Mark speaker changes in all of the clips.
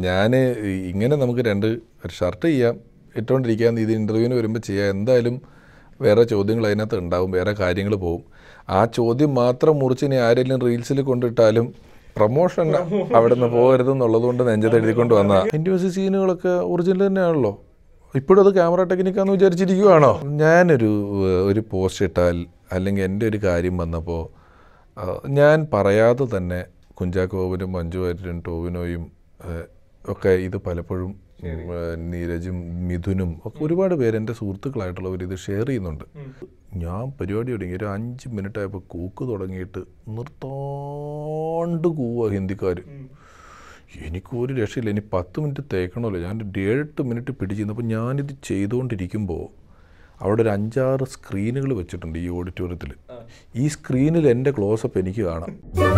Speaker 1: ഞാൻ ഇങ്ങനെ നമുക്ക് രണ്ട് ഒരു ഷർട്ട് ചെയ്യാം ഇട്ടുകൊണ്ടിരിക്കാൻ ഇത് ഇൻ്റർവ്യൂവിന് വരുമ്പോൾ ചെയ്യാം എന്തായാലും വേറെ ചോദ്യങ്ങൾ അതിനകത്ത് ഉണ്ടാവും വേറെ കാര്യങ്ങൾ പോവും ആ ചോദ്യം മാത്രം മുറിച്ച് ഇനി ആരെങ്കിലും റീൽസിൽ കൊണ്ടിട്ടാലും പ്രൊമോഷൻ അവിടെ നിന്ന് പോകരുതെന്നുള്ളത് കൊണ്ട് നെഞ്ചത്ത് എഴുതിക്കൊണ്ട് വന്നതാണ് ഇൻഡ്യൂസി സീനുകളൊക്കെ ഒറിജിനൽ തന്നെയാണല്ലോ ഇപ്പോഴും അത് ക്യാമറ ടെക്നിക്കാന്ന് വിചാരിച്ചിരിക്കുവാണോ ഞാനൊരു ഏഹ്, ഒരു പോസ്റ്റ് ഇട്ടാൽ അല്ലെങ്കിൽ എൻ്റെ ഒരു കാര്യം വന്നപ്പോൾ ഞാൻ പറയാതെ തന്നെ കുഞ്ചാക്കോവനും മഞ്ജു വാര്യരും ടോവിനോയും ഏഹ്, ഒക്കെ ഇത് പലപ്പോഴും ഉം, ഏഹ്, നീരജും മിഥുനും ഒക്കെ ഒരുപാട് പേര് എൻ്റെ സുഹൃത്തുക്കളായിട്ടുള്ളവർ ഇത് ഷെയർ ചെയ്യുന്നുണ്ട് ഞാൻ പരിപാടി തുടങ്ങി ഒരു അഞ്ച് മിനിറ്റ് ആയപ്പോൾ കൂക്ക് തുടങ്ങിയിട്ട് നിർത്താണ്ട് കൂവുക ഹിന്ദിക്കാർ എനിക്ക് ഒരു രക്ഷയില്ല ഇനി പത്ത് മിനിറ്റ് തേക്കണമല്ലോ ഞാൻ ഒരു ഏഴെട്ട് മിനിറ്റ് പിടിച്ചിരുന്നപ്പോൾ ഞാനിത് ചെയ്തുകൊണ്ടിരിക്കുമ്പോൾ അവിടെ ഒരു അഞ്ചാറ് സ്ക്രീനുകൾ വെച്ചിട്ടുണ്ട് ഈ ഓഡിറ്റോറിയത്തിൽ ഈ സ്ക്രീനിൽ എൻ്റെ ക്ലോസപ്പ് എനിക്ക് കാണാം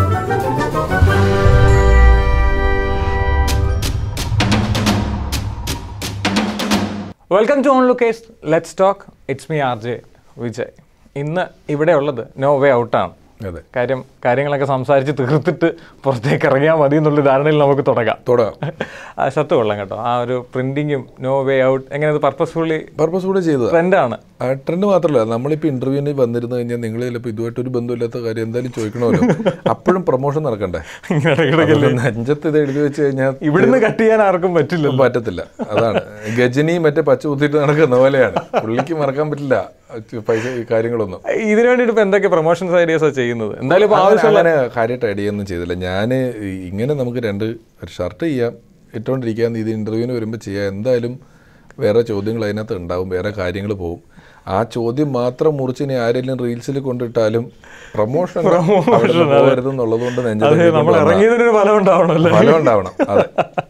Speaker 2: welcome to onlookers let's talk it's me R J Vijay ഇന്ന് ഇവിടെ ഉള്ളത് നോ വേ ഔട്ടാണ്
Speaker 1: അതെ
Speaker 2: കാര്യം കാര്യങ്ങളൊക്കെ സംസാരിച്ച് തീർത്തിട്ട് പുറത്തേക്ക് ഇറങ്ങിയാൽ മതി എന്നുള്ള ധാരണയിൽ നമുക്ക് തുടങ്ങാം
Speaker 1: തുടങ്ങാം
Speaker 2: ആ ഷർട്ട് കൊള്ളാം കേട്ടോ ആ ഒരു പ്രിന്റിങ്ങും നോ വേ ഔട്ട് എങ്ങനെ അത് പർപ്പസ്ഫുള്ളി
Speaker 1: പർപ്പസ് കൂടെ ചെയ്തതാണ്
Speaker 2: ട്രെൻഡാണ്
Speaker 1: ആ ട്രെൻഡ് മാത്രമല്ല നമ്മളിപ്പോൾ ഇന്റർവ്യൂവിന് വന്നിരുന്നു കഴിഞ്ഞാൽ നിങ്ങൾ ചിലപ്പോൾ ഇതുമായിട്ട് ഒരു ബന്ധമില്ലാത്ത കാര്യം എന്തായാലും ചോദിക്കണമല്ലോ അപ്പോഴും പ്രൊമോഷൻ നടക്കണ്ടേ അതുകൊണ്ട് നെഞ്ചത്ത് ഇത് എഴുതി വെച്ച് കഴിഞ്ഞാൽ
Speaker 2: ഇവിടുന്ന് കട്ട് ചെയ്യാൻ ആർക്കും പറ്റില്ല
Speaker 1: പറ്റത്തില്ല അതാണ് ഗജനി മറ്റേ പച്ച കുത്തിയിട്ട് നടക്കുന്ന പോലെയാണ് പുള്ളിക്ക് മറക്കാൻ പറ്റില്ല പൈസ ഈ കാര്യങ്ങളൊന്നും
Speaker 2: ഇതിനു വേണ്ടിയിട്ട് ഇപ്പൊ എന്തൊക്കെ പ്രൊമോഷൻസ് ഐഡിയാസാണ് ചെയ്യുന്നത് എന്തായാലും ഇപ്പൊ
Speaker 1: അങ്ങനെ-
Speaker 2: ആവശ്യമുള്ള
Speaker 1: അങ്ങനെ കാര്യമായിട്ട് ഐഡിയ ഒന്നും ചെയ്തില്ല ഞാൻ ഇങ്ങനെ നമുക്ക് രണ്ട് ഒരു ഷർട്ട് ചെയ്യാം ഇട്ടുകൊണ്ടിരിക്കാൻ ഇത് ഇന്റർവ്യൂവിന് വരുമ്പോൾ ചെയ്യാം എന്തായാലും വേറെ ചോദ്യങ്ങൾ അതിനകത്ത് ഉണ്ടാവും വേറെ കാര്യങ്ങൾ പോവും ആ ചോദ്യം മാത്രം മുറിച്ച് ഇനി ആരെങ്കിലും റീൽസിൽ കൊണ്ടിട്ടാലും പ്രൊമോഷൻ അവിടെ നിന്ന് പോകരുതെന്നുള്ളത് കൊണ്ട് നെഞ്ചത്ത്
Speaker 2: അതെ നമ്മൾ ഇറങ്ങിയതിനൊരു ഫലം ഉണ്ടാവണമല്ലോ
Speaker 1: ഫലം ഉണ്ടാവണം അതെ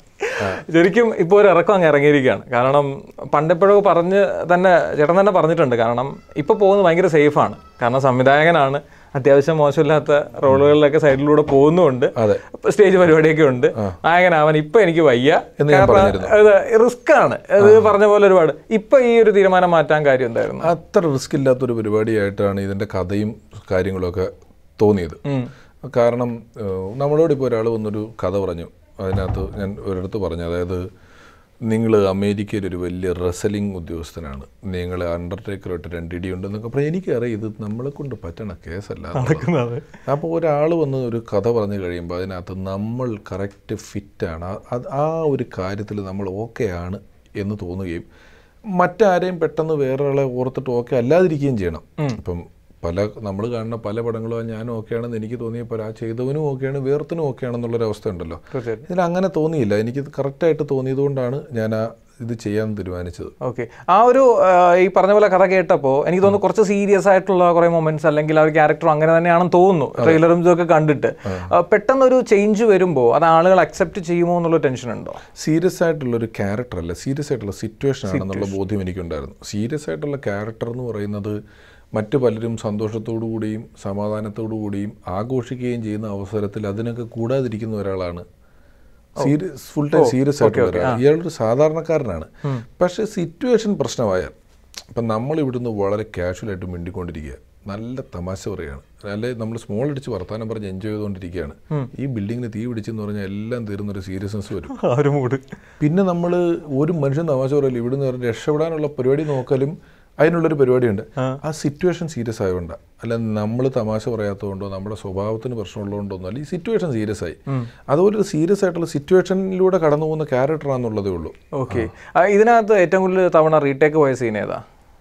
Speaker 2: ശരിക്കും ഇപ്പോൾ ഒരു ഇറക്കം അങ്ങ് ഇറങ്ങിയിരിക്കുകയാണ് കാരണം പണ്ടെപ്പോഴോ പറഞ്ഞ് തന്നെ ചേട്ടൻ തന്നെ പറഞ്ഞിട്ടുണ്ട് കാരണം ഇപ്പോൾ പോകുന്നത് ഭയങ്കര സേഫാണ് കാരണം സംവിധായകനാണ് അത്യാവശ്യം മോശമില്ലാത്ത റോളുകളിലൊക്കെ സൈഡിലൂടെ പോകുന്നുമുണ്ട്
Speaker 1: അതെ.
Speaker 2: സ്റ്റേജ് പരിപാടിയൊക്കെ ഉണ്ട് നായകനാവാൻ ഇപ്പൊ എനിക്ക് വയ്യ
Speaker 1: എന്ന് ഞാൻ പറഞ്ഞിരുന്നു.
Speaker 2: റിസ്ക് ആണ് അത് പറഞ്ഞ പോലെ ഒരുപാട് ഇപ്പൊ ഈ ഒരു തീരുമാനം മാറ്റാൻ കാര്യം എന്തായിരുന്നു
Speaker 1: അത്ര റിസ്ക് ഇല്ലാത്തൊരു പരിപാടിയായിട്ടാണ് ഇതിൻ്റെ കഥയും കാര്യങ്ങളൊക്കെ തോന്നിയത് കാരണം ഏഹ്, നമ്മളോട് ഇപ്പോൾ ഒരാൾ വന്നൊരു കഥ പറഞ്ഞു അതിനകത്ത് ഞാൻ ഒരിടത്ത് പറഞ്ഞു അതായത് നിങ്ങൾ അമേരിക്കയിൽ ഒരു വലിയ റെസലിംഗ് ഉദ്യോഗസ്ഥനാണ് നിങ്ങൾ അണ്ടർടേക്കറായിട്ട് രണ്ടിടി ഉണ്ടെന്നൊക്കെ അപ്പോൾ എനിക്കറിയാം ഇത് നമ്മളെ കൊണ്ട് പറ്റണ കേസല്ല എന്നുള്ളത്. അപ്പോൾ ഒരാൾ വന്ന് ഒരു കഥ പറഞ്ഞു കഴിയുമ്പോൾ അതിനകത്ത് നമ്മൾ കറക്റ്റ് ഫിറ്റാണ് അത് ആ ഒരു കാര്യത്തിൽ നമ്മൾ ഓക്കെ ആണ് എന്ന് തോന്നുകയും മറ്റാരെയും പെട്ടെന്ന് വേറെ ആളെ ഓർത്തിട്ട് ഓക്കെ അല്ലാതിരിക്കുകയും ചെയ്യണം ഇപ്പം പല നമ്മൾ കാണുന്ന പല പടങ്ങളും ഞാൻ ഓക്കെ ആണെന്ന് എനിക്ക് തോന്നിയപ്പോൾ ആ ചെയ്തവനും ഓക്കെയാണ് വേർത്തിനും ഓക്കെ ആണെന്നുള്ളൊരു അവസ്ഥ ഉണ്ടല്ലോ
Speaker 2: തീർച്ചയായിട്ടും
Speaker 1: ഇതിൽ അങ്ങനെ തോന്നിയില്ല എനിക്കിത് കറക്റ്റായിട്ട് തോന്നിയതുകൊണ്ടാണ് ഞാൻ ആ ഇത് ചെയ്യാൻ തീരുമാനിച്ചത്
Speaker 2: ഓക്കെ ആ ഒരു ആ, ഈ പറഞ്ഞ പോലെ കഥ കേട്ടപ്പോൾ എനിക്ക് തോന്നുന്നു കുറച്ച് സീരിയസ് ആയിട്ടുള്ള കുറെ മൊമെന്റ്സ് അല്ലെങ്കിൽ ആ ഒരു ക്യാരക്ടർ അങ്ങനെ തന്നെയാണെന്ന് തോന്നുന്നു ട്രെയിലറും ഇതൊക്കെ കണ്ടിട്ട് ആ, പെട്ടെന്നൊരു ചേഞ്ച് വരുമ്പോൾ അത് ആളുകൾ അക്സെപ്റ്റ് ചെയ്യുമോ എന്നുള്ള ടെൻഷൻ ഉണ്ടോ
Speaker 1: സീരിയസ് ആയിട്ടുള്ളൊരു ക്യാരക്ടർ അല്ല സീരിയസ് ആയിട്ടുള്ള സിറ്റുവേഷൻ ആണെന്നുള്ള ബോധ്യം എനിക്കുണ്ടായിരുന്നു സീരിയസ് ആയിട്ടുള്ള ക്യാരക്ടർ എന്ന് പറയുന്നത് മറ്റു പലരും സന്തോഷത്തോടു കൂടിയും സമാധാനത്തോടു കൂടിയും ആഘോഷിക്കുകയും ചെയ്യുന്ന അവസരത്തിൽ അതിനൊക്കെ കൂടാതിരിക്കുന്ന ഒരാളാണ് സീരിയസ് ഫുൾ ടൈം സീരിയസ് ആയിട്ടുള്ള ഒരാൾ ഇയാളൊരു സാധാരണക്കാരനാണ് പക്ഷേ സിറ്റുവേഷൻ പ്രശ്നമായാൽ ഇപ്പം നമ്മൾ ഇവിടുന്ന് വളരെ കാഷ്വലായിട്ട് മിണ്ടിക്കൊണ്ടിരിക്കുക നല്ല തമാശ പറയുകയാണ് അല്ലെ നമ്മൾ സ്മോൾ അടിച്ച് വർത്താനം പറഞ്ഞ് എൻജോയ് ചെയ്തുകൊണ്ടിരിക്കുകയാണ് ഈ ബിൽഡിങ്ങിന് തീ പിടിച്ചെന്ന് പറഞ്ഞാൽ എല്ലാം തീരുന്നൊരു സീരിയസ്നെസ് വരും
Speaker 2: ആ ഒരു മൂഡ്
Speaker 1: പിന്നെ നമ്മൾ ഒരു മനുഷ്യൻ തമാശ പറയില്ല ഇവിടുന്ന് പറഞ്ഞ് രക്ഷപ്പെടാനുള്ള പരിപാടി നോക്കലും അതിനുള്ളൊരു പരിപാടിയുണ്ട് ആ സിറ്റുവേഷൻ സീരിയസ് ആയതുകൊണ്ടാണ് അല്ല നമ്മൾ തമാശ പറയാത്തതുകൊണ്ടോ നമ്മുടെ സ്വഭാവത്തിന് പ്രശ്നമുള്ളതുകൊണ്ടോ ഒന്നും അല്ല ഈ സിറ്റുവേഷൻ സീരിയസ് ആയി അതുപോലെ ഒരു സീരിയസ് ആയിട്ടുള്ള സിറ്റുവേഷനിലൂടെ കടന്നു പോകുന്ന ക്യാരക്ടറാണെന്നുള്ളതേ ഉള്ളൂ
Speaker 2: ഓക്കെ ഇതിനകത്ത് ഏറ്റവും കൂടുതൽ തവണ റീടേക്ക് പോയ സീൻ ഏതാ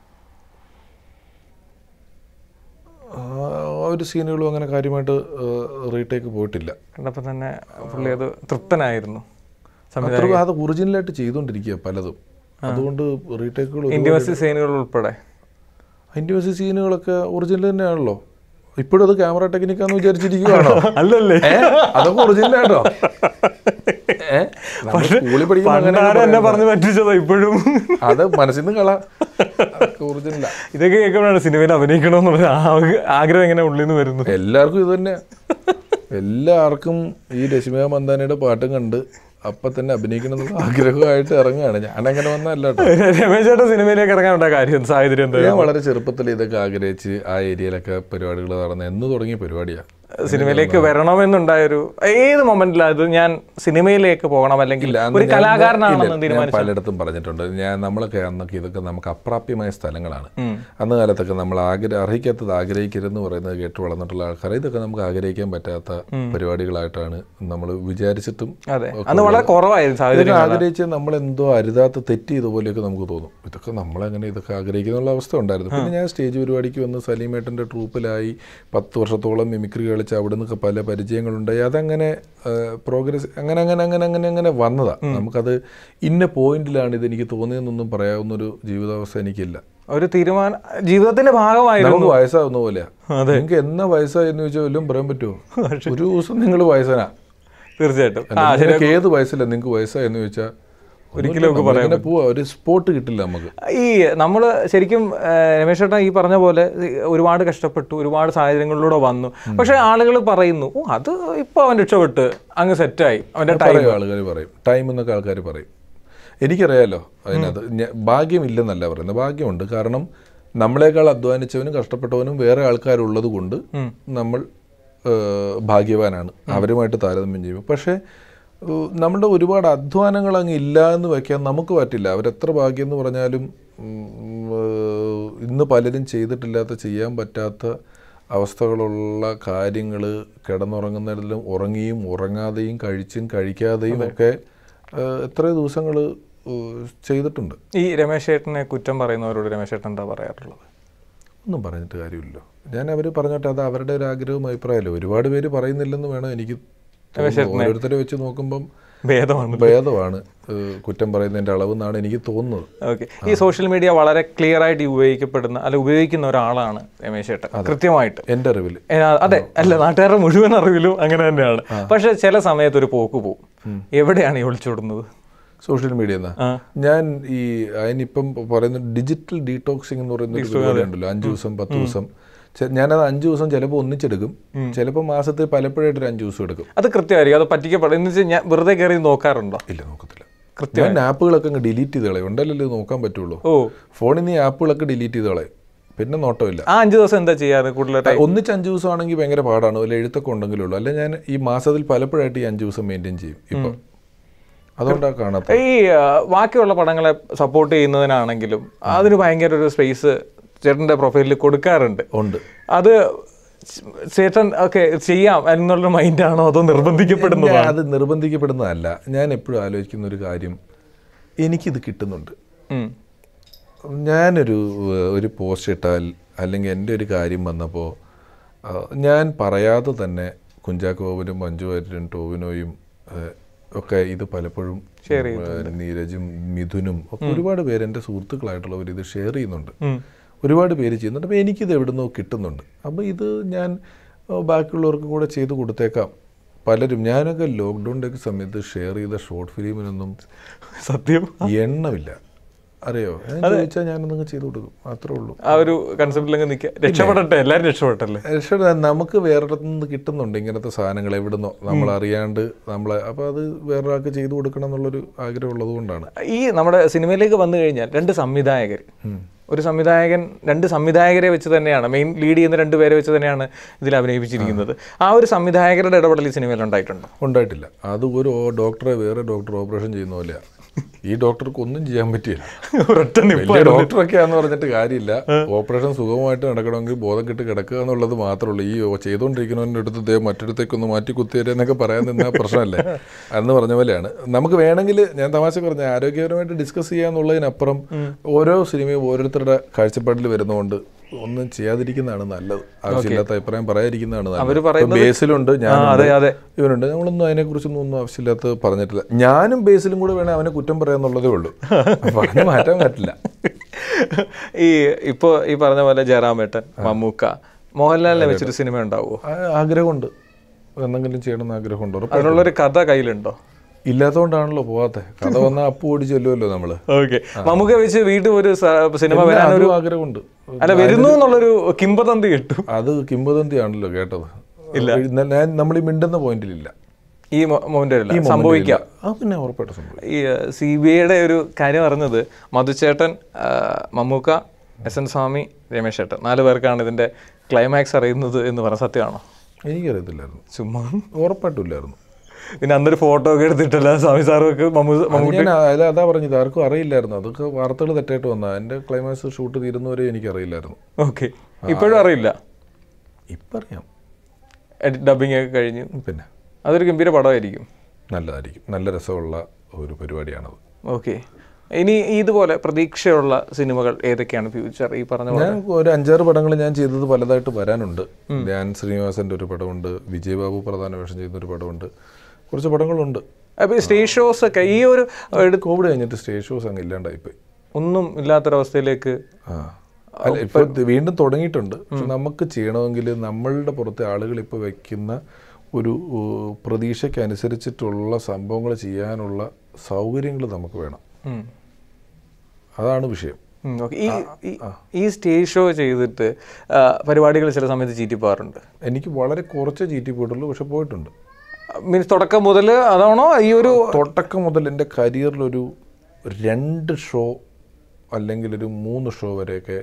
Speaker 1: ആ ഒരു സീനുകളും അങ്ങനെ കാര്യമായിട്ട് റീടേക്ക് പോയിട്ടില്ല
Speaker 2: കണ്ടപ്പോൾ തന്നെ പുള്ളി അത് തൃപ്തനായിരുന്നു സംവിധായകൻ
Speaker 1: അത്ര അത് ഒറിജിനലായിട്ട് ചെയ്തുകൊണ്ടിരിക്കുക പലതും അതുകൊണ്ട് റീടേക്കുകൾ
Speaker 2: ഇന്റിമസി സീനുകൾ ഉൾപ്പെടെ
Speaker 1: അതിൻ്റെ സീനുകളൊക്കെ ഒറിജിനൽ തന്നെയാണല്ലോ ഇപ്പോഴും അത് ക്യാമറ ടെക്നിക്കാന്ന് വിചാരിച്ചിരിക്കുകയാണോ
Speaker 2: അല്ലല്ലേ
Speaker 1: ഏ? അതൊക്കെ ഒറിജിനൽ ആട്ടോ ഏ? നമ്മള് സ്കൂളിൽ പഠിക്കുമ്പോ അങ്ങനെയൊക്കെ
Speaker 2: പണ്ടാരം എന്നെ
Speaker 1: പറയുന്നത്.
Speaker 2: പറഞ്ഞു പറ്റിച്ചതാ ഇപ്പോഴും
Speaker 1: അത് മനസ്സിൽ നിന്ന് കള ഒറിജിനല
Speaker 2: ഇതൊക്കെ കേൾക്കുമ്പോഴാണ് സിനിമയിൽ അഭിനയിക്കണമെന്നുള്ള ആ- ആഗ്രഹം എങ്ങനെ ഉള്ളിൽ നിന്ന് വരുന്നു
Speaker 1: എല്ലാവർക്കും ഇത് തന്നെ എല്ലാവർക്കും ഈ രശ്മിക മന്ദാനയുടെ പാട്ടും കണ്ട് അപ്പൊ തന്നെ അഭിനയിക്കണം എന്നുള്ള ആഗ്രഹമായിട്ട് ഇറങ്ങുകയാണ് ഞാൻ അങ്ങനെ വന്നല്ല കേട്ടോ
Speaker 2: രമേശ് ചേട്ടൻ സിനിമയിലേക്ക് ഇറങ്ങാനുള്ള കാര്യം സാഹചര്യം എന്താ
Speaker 1: ഞാൻ വളരെ ചെറുപ്പത്തിൽ ഇതൊക്കെ ആഗ്രഹിച്ച് ആ ഏരിയയിലൊക്കെ പരിപാടികൾ നടന്ന എന്ന് തുടങ്ങിയ പരിപാടിയാണ്
Speaker 2: സിനിമയിലേക്ക് വരണമെന്നുണ്ടായൊരു ഏത് മൊമെന്റിലാണ് ഇത് ഞാൻ സിനിമയിലേക്ക് പോകണം അല്ലെങ്കിൽ
Speaker 1: ഇല്ല, അന്ന്
Speaker 2: ഒരു
Speaker 1: ഞാൻ-
Speaker 2: കലാകാരനാണെന്ന്
Speaker 1: ഇല്ല, ഞാൻ
Speaker 2: തീരുമാനിച്ചു
Speaker 1: പലയിടത്തും പറഞ്ഞിട്ടുണ്ട് ഞാൻ നമ്മളൊക്കെ അന്നൊക്കെ ഇതൊക്കെ നമുക്ക് അപ്രാപ്യമായ സ്ഥലങ്ങളാണ് അന്ന് കാലത്തൊക്കെ നമ്മൾ ആഗ്രഹ അർഹിക്കാത്തത് ആഗ്രഹിക്കരുതെന്ന് പറയുന്നത് കേട്ട് വളർന്നിട്ടുള്ള ആൾക്കാർ ഇതൊക്കെ നമുക്ക് ആഗ്രഹിക്കാൻ പറ്റാത്ത പരിപാടികളായിട്ടാണ് നമ്മൾ വിചാരിച്ചിട്ടും
Speaker 2: അതെ അന്ന് വളരെ കുറവായിരുന്നു സാഹചര്യം
Speaker 1: ഇതൊക്കെ ആഗ്രഹിച്ച് നമ്മൾ എന്തോ അരുതാത്ത തെറ്റ് ചെയ്ത പോലെയൊക്കെ നമുക്ക് തോന്നും ഇതൊക്കെ നമ്മളെങ്ങനെ ഇതൊക്കെ ആഗ്രഹിക്കുന്നുള്ള അവസ്ഥ ഉണ്ടായിരുന്നു പിന്നെ ഞാൻ സ്റ്റേജ് പരിപാടിക്ക് വന്ന് സലീമേട്ടൻ്റെ ട്രൂപ്പിലായി പത്ത് വർഷത്തോളം മിമിക്രി കളിച്ച് അവിടെ നിന്നൊക്കെ പല പരിചയങ്ങളുണ്ടായി അതങ്ങനെ പ്രോഗ്രസ് അങ്ങനെ അങ്ങനെ അങ്ങനെ അങ്ങനെ അങ്ങനെ വന്നതാ നമുക്കത് ഇന്ന പോയിന്റിലാണ് ഇത് എനിക്ക് തോന്നിയതെന്നൊന്നും പറയാവുന്നൊരു ജീവിതാവസ്ഥ എനിക്കില്ല
Speaker 2: ഒരു തീരുമാനം ജീവിതത്തിന്റെ ഭാഗമായിരുന്നു
Speaker 1: നമുക്ക് വയസ്സാവുന്ന പോലെയാ നിങ്ങൾക്ക് എന്നാ വയസ്സായെന്ന് ചോദിച്ചാൽ വല്ലതും പറയാൻ പറ്റുമോ ഒരു ദിവസം നിങ്ങൾ വയസ്സനാ
Speaker 2: തീർച്ചയായിട്ടും ആ
Speaker 1: നിങ്ങൾക്ക് ഏത് വയസ്സില്ല നിങ്ങൾക്ക് വയസ്സായെന്ന് ചോദിച്ചാൽ ഒരിക്കലും പറയാൻ പോവാ ഒരു സ്പോട്ട് കിട്ടില്ല നമുക്ക്
Speaker 2: ഈ നമ്മൾ ശരിക്കും ആ, രമേശ് ചേട്ടൻ ഈ പറഞ്ഞ പോലെ ഈ ഒരുപാട് കഷ്ടപ്പെട്ടു ഒരുപാട് സാഹചര്യങ്ങളിലൂടെ വന്നു പക്ഷെ ആളുകൾ പറയുന്നു ഓ അത് ഇപ്പൊ അവൻ രക്ഷപ്പെട്ട് അങ്ങ് സെറ്റായി അവന്റെ ടൈം
Speaker 1: പറയും ആളുകൾ പറയും ടൈം എന്നൊക്കെ ആൾക്കാർ പറയും എനിക്കറിയാലോ അതിനകത്ത് ഞ- ഭാഗ്യമില്ലെന്നല്ല പറയുന്നത് ഭാഗ്യമുണ്ട് കാരണം നമ്മളെക്കാൾ അധ്വാനിച്ചവനും കഷ്ടപ്പെട്ടവനും വേറെ ആൾക്കാരുള്ളത് കൊണ്ട് നമ്മൾ ഏഹ്, ഭാഗ്യവാനാണ് അവരുമായിട്ട് താരതമ്യം ചെയ്യുമ്പോൾ പക്ഷേ ഏഹ്, നമ്മളുടെ ഒരുപാട് അധ്വാനങ്ങൾ അങ്ങ് ഇല്ല എന്ന് വയ്ക്കാൻ നമുക്ക് പറ്റില്ല അവരെത്ര ഭാഗ്യം എന്ന് പറഞ്ഞാലും ഉം, ഏഹ്, ഇന്ന് പലരും ചെയ്തിട്ടില്ലാത്ത ചെയ്യാൻ പറ്റാത്ത അവസ്ഥകളുള്ള കാര്യങ്ങൾ കിടന്നുറങ്ങുന്നതിലും ഉറങ്ങിയും ഉറങ്ങാതെയും കഴിച്ചും കഴിക്കാതെയും ഒക്കെ ഏഹ്, എത്ര ദിവസങ്ങൾ ചെയ്തിട്ടുണ്ട്
Speaker 2: ഈ രമേശ് ചേട്ടനെ കുറ്റം പറയുന്നവരോട് രമേശ് ചേട്ടൻ എന്താ പറയാറുള്ളത്
Speaker 1: ഒന്നും പറഞ്ഞിട്ട് കാര്യമില്ലല്ലോ ഞാൻ അവർ പറഞ്ഞിട്ട് അത് അവരുടെ ഒരു ആഗ്രഹവും അഭിപ്രായമല്ലേ ഒരുപാട് പേര് പറയുന്നില്ലെന്ന് വേണം എനിക്ക് തോന്നുന്നത്. ഓരോരുത്തരെ വെച്ച് നോക്കുമ്പം
Speaker 2: ഭേദമാണ്
Speaker 1: ഭേദമാണ് ഏഹ്, കുറ്റം പറയുന്നതിൻ്റെ അളവെന്നാണ് എനിക്ക് തോന്നുന്നത്
Speaker 2: ഓക്കെ ഈ സോഷ്യൽ മീഡിയ വളരെ ക്ലിയർ ആയിട്ട് ഉപയോഗിക്കപ്പെടുന്ന അല്ല ഉപയോഗിക്കുന്ന ഒരാളാണ് രമേശ് ചേട്ടൻ കൃത്യമായിട്ട്
Speaker 1: എൻ്റെ അറിവിൽ
Speaker 2: ഏ, അതെ അല്ല നാട്ടുകാരുടെ മുഴുവൻ അറിവിലും അങ്ങനെ തന്നെയാണ് പക്ഷെ ചില സമയത്ത് ഒരു പോക്ക് പോവും എവിടെയാണ് ഈ ഒളിച്ചോടുന്നത്
Speaker 1: സോഷ്യൽ മീഡിയ എന്നാ
Speaker 2: ആ.
Speaker 1: ഞാൻ ഈ അതിനിപ്പം പറയുന്ന ഡിജിറ്റൽ ഡീടോക്സിംഗ് എന്ന് പറയുന്ന ഒരു പരിപാടി ഉണ്ടല്ലോ അഞ്ച് ദിവസം പത്ത് ദിവസം ചെ- ഞാനത് അഞ്ച് ദിവസം ചിലപ്പോൾ ഒന്നിച്ചെടുക്കും ചിലപ്പോൾ മാസത്തിൽ പലപ്പോഴായിട്ട് ഒരു അഞ്ച് ദിവസം എടുക്കും
Speaker 2: അത് കൃത്യമായിരിക്കും അത് പറ്റിക്കപ്പെടും എന്ന് വെച്ചാൽ ഞാൻ വെറുതെ കയറി നോക്കാറുണ്ടോ
Speaker 1: ഇല്ല നോക്കത്തില്ല ഞാൻ ആപ്പുകളൊക്കെ അങ്ങ് ഡിലീറ്റ് ചെയ്ത് കളയും ഉണ്ടല്ലോ ഇത് നോക്കാൻ പറ്റുള്ളൂ
Speaker 2: ഓ
Speaker 1: ഫോണിൽ നിന്ന് ഈ ആപ്പുകളൊക്കെ ഡിലീറ്റ് ചെയ്ത് കളയും പിന്നെ നോട്ടമില്ല
Speaker 2: ആ അഞ്ച് ദിവസം എന്താ ചെയ്യാറ് കൂടുതലായിട്ട്
Speaker 1: ഒന്നിച്ച് അഞ്ച് ദിവസം ആണെങ്കിൽ ഭയങ്കര പാടാണ് വല്ല എഴുത്തൊക്കെ ഉണ്ടെങ്കിലേ ഉള്ളൂ അല്ല ഞാൻ ഈ മാസത്തിൽ പലപ്പോഴായിട്ട് ഈ അഞ്ച് ദിവസം മെയിൻറ്റെയിൻ ചെയ്യും ഇപ്പം അതുകൊണ്ടാണ് കാണാത്ത
Speaker 2: ഈ ആ, ബാക്കിയുള്ള പടങ്ങളെ സപ്പോർട്ട് ചെയ്യുന്നതിനാണെങ്കിലും അതിന് ഭയങ്കര ഒരു സ്പേസ് ചേട്ടന്റെ പ്രൊഫൈലിൽ കൊടുക്കാറുണ്ട്
Speaker 1: ഉണ്ട്
Speaker 2: അത് ചേട്ടൻ ഓക്കെ ചെയ്യാം എന്നുള്ളൊരു മൈൻഡാണോ അതോ നിർബന്ധിക്കപ്പെടുന്നതോ
Speaker 1: ഞാൻ അത് നിർബന്ധിക്കപ്പെടുന്നതല്ല ഞാൻ എപ്പോഴും ആലോചിക്കുന്ന ഒരു കാര്യം എനിക്കിത് കിട്ടുന്നുണ്ട്
Speaker 2: ഉം.
Speaker 1: ഞാനൊരു ഏഹ്, ഒരു പോസ്റ്റ് ഇട്ടാൽ അല്ലെങ്കിൽ എൻ്റെ ഒരു കാര്യം വന്നപ്പോൾ ഞാൻ പറയാതെ തന്നെ കുഞ്ചാക്കോവനും മഞ്ജു വാര്യരും ടോവിനോയും ഏഹ്, ഒക്കെ ഇത് പലപ്പോഴും ഏഹ്, നീരജും മിഥുനും ഒക്കെ ഒരുപാട് പേര് എൻ്റെ സുഹൃത്തുക്കളായിട്ടുള്ളവർ ഇത് ഷെയർ ചെയ്യുന്നുണ്ട്
Speaker 2: ഉം.
Speaker 1: ഒരുപാട് പേര് ചെയ്യുന്നുണ്ട് അപ്പോൾ എനിക്കിത് എവിടുന്നോ കിട്ടുന്നുണ്ട് അപ്പോൾ ഇത് ഞാൻ ഏഹ്, ബാക്കിയുള്ളവർക്കും കൂടെ ചെയ്ത് കൊടുത്തേക്കാം പലരും ഞാനൊക്കെ ലോക്ക്ഡൗണിൻ്റെ ഒക്കെ സമയത്ത് ഷെയർ ചെയ്ത ഷോർട്ട് ഫിലിമിനൊന്നും
Speaker 2: സത്യം
Speaker 1: എണ്ണമില്ല അറിയോ ഞാൻ ചോദിച്ചാൽ ഞാനൊന്നും ചെയ്തു കൊടുക്കും മാത്രമേ ഉള്ളൂ
Speaker 2: ആ ഒരു കൺസെപ്റ്റിലങ്ങ് നിൽക്കുക രക്ഷപ്പെടട്ടെ എല്ലാവരും രക്ഷപ്പെട്ടല്ലേ
Speaker 1: പക്ഷേ നമുക്ക് വേറെ നിന്ന് കിട്ടുന്നുണ്ട് ഇങ്ങനത്തെ സാധനങ്ങൾ എവിടുന്നോ നമ്മൾ അറിയാണ്ട് നമ്മളെ അപ്പോൾ അത് വേറൊരാൾക്ക് ചെയ്തു കൊടുക്കണം എന്നുള്ളൊരു ആഗ്രഹം ഉള്ളത് കൊണ്ടാണ്
Speaker 2: ഈ നമ്മുടെ സിനിമയിലേക്ക് വന്നു കഴിഞ്ഞാൽ രണ്ട് സംവിധായകർ ഒരു സംവിധായകൻ രണ്ട് സംവിധായകരെ വെച്ച് തന്നെയാണ് മെയിൻ ലീഡ് ചെയ്യുന്ന രണ്ട് പേരെ വെച്ച് തന്നെയാണ് ഇതിൽ അഭിനയിപ്പിച്ചിരിക്കുന്നത് ആ ഒരു സംവിധായകരുടെ ഇടപെടൽ ഈ സിനിമയിൽ ഉണ്ടായിട്ടുണ്ടോ
Speaker 1: ഉണ്ടായിട്ടില്ല അത് ഒരു ഓ- ഡോക്ടറെ വേറെ ഡോക്ടർ ഓപ്പറേഷൻ ചെയ്യുന്ന പോലെയാണ് ഈ ഡോക്ടർക്ക് ഒന്നും ചെയ്യാൻ പറ്റില്ല
Speaker 2: ഒരൊറ്റ നിപ്പ്
Speaker 1: വലിയ ഡോക്ടറൊക്കെയാന്ന് പറഞ്ഞിട്ട് കാര്യമില്ല ഓപ്പറേഷൻ സുഖമായിട്ട് നടക്കണമെങ്കിൽ ബോധം കെട്ട് കിടക്കുക എന്നുള്ളത് മാത്രമേ ഉള്ളൂ ഈ ഓ- ചെയ്തുകൊണ്ടിരിക്കുന്നവൻ്റെ അടുത്ത് ദേ മറ്റിടത്തേക്കൊന്ന് മാറ്റി കുത്തിയേരുക എന്നൊക്കെ പറയാൻ നിന്ന പ്രശ്നമല്ലേ അന്ന് പറഞ്ഞ പോലെയാണ് നമുക്ക് വേണമെങ്കിൽ ഞാൻ തമാശ പറഞ്ഞ ആരോഗ്യപരമായിട്ട് ഡിസ്കസ് ചെയ്യാന്നുള്ളതിനപ്പുറം ഓരോ സിനിമയും ഓരോരുത്തരുടെ കാഴ്ചപ്പാടിൽ വരുന്നതുകൊണ്ട് ഒന്നും ചെയ്യാതിരിക്കുന്നതാണ് നല്ലത് ആവശ്യമില്ലാത്ത അഭിപ്രായം പറയാതിരിക്കുന്നതാണ്
Speaker 2: അവര്
Speaker 1: നല്ലത് ഇപ്പം ബേസിലുണ്ട് ഞാൻ
Speaker 2: അതെ അതെ
Speaker 1: ഇവനുണ്ട് ഞങ്ങളൊന്നും അതിനെക്കുറിച്ചൊന്നും ഒന്നും ആവശ്യമില്ലാത്ത പറഞ്ഞിട്ടില്ല ഞാനും ബേസിലും കൂടെ വേണേൽ അവനെ കുറ്റം പറയാന്നുള്ളതേ ഉള്ളൂ പറഞ്ഞു മാറ്റാൻ പറ്റില്ല
Speaker 2: ഈ ഇപ്പോ ഈ പറഞ്ഞ പോലെ ജയറാമേട്ടൻ മമ്മൂക്ക മോഹൻലാലിനെ വെച്ചൊരു സിനിമ ഉണ്ടാവുമോ
Speaker 1: ആ- ആഗ്രഹമുണ്ട് എന്തെങ്കിലും ചെയ്യണമെന്ന് ആഗ്രഹമുണ്ട് ഉറപ്പായിട്ടും.
Speaker 2: അതിനുള്ളൊരു കഥ കയ്യിലുണ്ടോ
Speaker 1: ഇല്ലാത്തതുകൊണ്ടാണല്ലോ പോവാത്തെ കഥ വന്നാൽ അപ്പ് ഓടി ചെല്ലുമല്ലോ നമ്മള്
Speaker 2: ഓക്കെ മമ്മൂക്ക വെച്ച് വീണ്ടും ഒരു സ- സിനിമ വരാൻ
Speaker 1: അതും ആഗ്രഹമുണ്ട്
Speaker 2: അല്ല വരുന്നു എന്നുള്ളൊരു കിംബദന്തി കിട്ടും
Speaker 1: അത് കിംബദന്തിയാണല്ലോ കേട്ടത് ഇന്നലെ ഞാൻ നമ്മൾ ഈ മിണ്ടുന്ന പോയിന്റിലില്ല
Speaker 2: ഈ മൊമെന്റിൽ സംഭവിക്കാം
Speaker 1: ആ പിന്നെ ഉറപ്പായിട്ട് സംഭവിക്കും
Speaker 2: ഈ സി ബി ഐയുടെ ഒരു കാര്യം പറഞ്ഞത് മധുചേട്ടൻ ആ, മമ്മൂക്ക എസ് എൻ സ്വാമി രമേശ് ചേട്ടൻ നാല് പേർക്കാണ് ഇതിന്റെ ക്ലൈമാക്സ് അറിയുന്നത് എന്ന് പറഞ്ഞ സത്യമാണോ
Speaker 1: എനിക്കറിയത്തില്ലായിരുന്നു
Speaker 2: ചുമ്മാ
Speaker 1: ഉറപ്പായിട്ടും ഇല്ലായിരുന്നു
Speaker 2: പിന്നെ അന്നൊരു ഫോട്ടോ ഒക്കെ എടുത്തിട്ടല്ല സ്വാമി സാറൊക്കെ മമ്മൂ
Speaker 1: അത് ഞാൻ അല്ല അതാ പറഞ്ഞത് ആർക്കും അറിയില്ലായിരുന്നു അതൊക്കെ വാർത്തകൾ തെറ്റായിട്ട് വന്ന എൻ്റെ ക്ലൈമാക്സ് ഷൂട്ട് തീരുന്നവരെ എനിക്കറിയില്ലായിരുന്നു
Speaker 2: ഓക്കെ ഇപ്പോഴും അറിയില്ല
Speaker 1: ഇപ്പം അറിയാം
Speaker 2: ഡബിങ് ഒക്കെ കഴിഞ്ഞു
Speaker 1: പിന്നെ
Speaker 2: അതൊരു ഗംഭീര പടമായിരിക്കും
Speaker 1: നല്ലതായിരിക്കും നല്ല രസമുള്ള ഒരു പരിപാടിയാണത്
Speaker 2: ഓക്കെ ഇനി ഇതുപോലെ പ്രതീക്ഷയുള്ള സിനിമകൾ ഏതൊക്കെയാണ് ഫ്യൂച്ചർ ഈ പറഞ്ഞ പോലെ
Speaker 1: ഞാൻ ഒരു അഞ്ചാറ് പടങ്ങൾ ഞാൻ ചെയ്തത് പലതായിട്ട് വരാനുണ്ട് ധ്യാൻ ശ്രീനിവാസന്റെ ഒരു പടമുണ്ട് വിജയബാബു പ്രധാന വേഷം ചെയ്യുന്ന ഒരു പടമുണ്ട് കുറച്ച് പടങ്ങളുണ്ട്
Speaker 2: അപ്പോൾ സ്റ്റേജ് ഷോസ് ഒക്കെ ഈ ഒരു എടു-
Speaker 1: കോവിഡ് കഴിഞ്ഞിട്ട് സ്റ്റേജ് ഷോസ് അങ്ങ് ഇല്ലാണ്ടായിപ്പോയി
Speaker 2: ഒന്നും ഇല്ലാത്തൊരവസ്ഥയിലേക്ക്
Speaker 1: ആ അല്ല ഇപ്പൊ ഇത് വീണ്ടും തുടങ്ങിയിട്ടുണ്ട് പക്ഷെ നമുക്ക് ചെയ്യണമെങ്കിൽ നമ്മളുടെ പുറത്തെ ആളുകൾ ഇപ്പോൾ വെക്കുന്ന ഒരു ഏഹ്, പ്രതീക്ഷയ്ക്ക് അനുസരിച്ചിട്ടുള്ള സംഭവങ്ങൾ ചെയ്യാനുള്ള സൗകര്യങ്ങൾ നമുക്ക് വേണം
Speaker 2: ഉം.
Speaker 1: അതാണ് വിഷയം
Speaker 2: ഉം, okay. ഈ ഈ- ഈ സ്റ്റേജ് ഷോ ചെയ്തിട്ട് പരിപാടികൾ ചില സമയത്ത് ചീറ്റി പോകാറുണ്ട്
Speaker 1: എനിക്ക് വളരെ കുറച്ച് ചീറ്റി പോയിട്ടുള്ളൂ പക്ഷെ പോയിട്ടുണ്ട്
Speaker 2: മീൻസ് തുടക്കം മുതൽ അതാണോ ഈ ഒരു
Speaker 1: തുടക്കം മുതൽ എൻ്റെ കരിയറിലൊരു രണ്ട് ഷോ അല്ലെങ്കിൽ ഒരു മൂന്ന് ഷോ വരെയൊക്കെ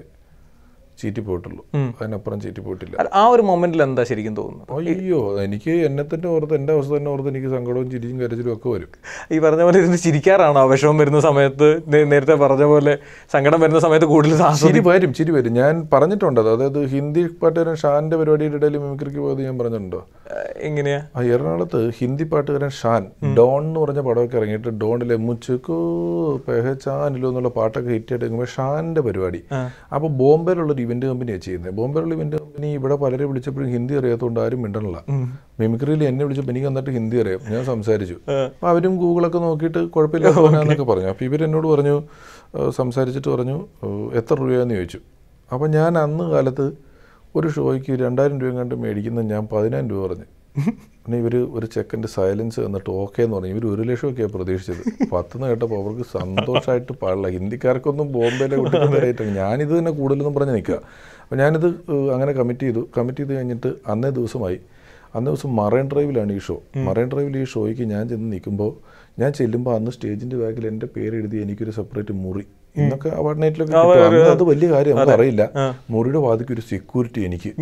Speaker 1: ചീറ്റി പോയിട്ടുള്ളൂ അതിനപ്പുറം ചീറ്റി പോയിട്ടില്ല
Speaker 2: അല്ല, ആ ഒരു മൊമെന്റിൽ എന്താ ശരിക്കും തോന്നുന്നത്
Speaker 1: അയ്യോ എനിക്ക് എന്നെ തന്നെ ഓർത്ത് എൻ്റെ അവസ്ഥ തന്നെ ഓർത്ത് എനിക്ക് സങ്കടവും ചിരിച്ചും കരച്ചിലും ഒക്കെ വരും
Speaker 2: ഈ പറഞ്ഞ പോലെ ഇരുന്ന് ചിരിക്കാറാണോ വിഷമം വരുന്ന സമയത്ത് നേ- നേരത്തെ പറഞ്ഞ പോലെ സങ്കടം വരുന്ന സമയത്ത് കൂടുതൽ ആസ്വദിക്കും
Speaker 1: ചിരി വരും ചിരി വരും ഞാൻ പറഞ്ഞിട്ടുണ്ട് അത് അതായത് ഹിന്ദി പാട്ടുകാരൻ ഷാൻ്റെ പരിപാടിയുടെ ഇടയിൽ മിമിക്രിക്ക് പോയത് ഞാൻ പറഞ്ഞിട്ടുണ്ടോ
Speaker 2: എങ്ങനെയാ
Speaker 1: ആ എറണാകുളത്ത് ഹിന്ദി പാട്ടുകാരൻ ഷാൻ ഡോൺ എന്ന് പറഞ്ഞ പടമൊക്കെ ഇറങ്ങിയിട്ട് ഡോണിലെ മുച്ചുക്കോ പെഹച്ചാനിലോ എന്നുള്ള പാട്ടൊക്കെ ഹിറ്റ് ആയിട്ട് ഇറങ്ങുമ്പോൾ ഷാൻ്റെ പരിപാടി അപ്പോൾ ബോംബെയിലുള്ളൊരു ഇവന്റ് കമ്പനിയാണ് ചെയ്യുന്നത് ബോംബെയിലുള്ള ഇവന്റ് കമ്പനി ഇവിടെ പലരെ വിളിച്ചപ്പോഴും ഹിന്ദി അറിയാത്തതുകൊണ്ട് ആരും മിണ്ടണില്ല മിമിക്രിയിൽ എന്നെ വിളിച്ചപ്പോൾ എനിക്ക് എന്നിട്ട് ഹിന്ദി അറിയാം ഞാൻ സംസാരിച്ചു അപ്പോൾ അവരും ഗൂഗിളൊക്കെ നോക്കിയിട്ട് കുഴപ്പമില്ല പറഞ്ഞു അപ്പോൾ ഇവരെന്നോട് പറഞ്ഞു ഏഹ് സംസാരിച്ചിട്ട് പറഞ്ഞു ഏഹ് എത്ര രൂപയാന്ന് ചോദിച്ചു അപ്പോൾ ഞാൻ അന്ന് കാലത്ത് ഒരു ഷോയ്ക്ക് രണ്ടായിരം രൂപ കണ്ട് മേടിക്കുന്ന ഞാൻ പതിനായിരം രൂപ പറഞ്ഞു പിന്നെ ഇവർ ഒരു ചെക്കൻ്റെ സൈലൻസ് എന്നിട്ട് ഓക്കെ എന്ന് പറഞ്ഞു ഇവർ ഒരു ലക്ഷമൊക്കെയാണ് പ്രതീക്ഷിച്ചത് പത്തെന്ന് കേട്ടപ്പോൾ അവർക്ക് സന്തോഷമായിട്ട് പാടില്ല ഹിന്ദിക്കാർക്കൊന്നും ബോംബെയിലെ കുട്ടികളായിട്ട് ഞാനിത് തന്നെ കൂടുതലെന്നും പറഞ്ഞ് നിൽക്കുക അപ്പോൾ ഞാനിത് ഏഹ്, അങ്ങനെ കമ്മിറ്റ് ചെയ്തു കമ്മിറ്റ് ചെയ്ത് കഴിഞ്ഞിട്ട് അന്നേ ദിവസമായി അന്നേ ദിവസം മറൈൻ ഡ്രൈവിലാണ് ഈ ഷോ മറൈൻ ഡ്രൈവിൽ ഈ ഷോയ്ക്ക് ഞാൻ ചെന്ന് നിൽക്കുമ്പോൾ ഞാൻ ചെല്ലുമ്പോൾ അന്ന് സ്റ്റേജിൻ്റെ ബാക്കിൽ എൻ്റെ പേര് എഴുതി എനിക്കൊരു സെപ്പറേറ്റ് മുറി ഇന്നൊക്കെ അവാർഡ് നൈറ്റിലൊക്കെ കിട്ടും. അന്ന് അത് വലിയ കാര്യം നമുക്ക് അറിയില്ല മുറിയുടെ വാതിക്ക് ഒരു സെക്യൂരിറ്റി എനിക്ക്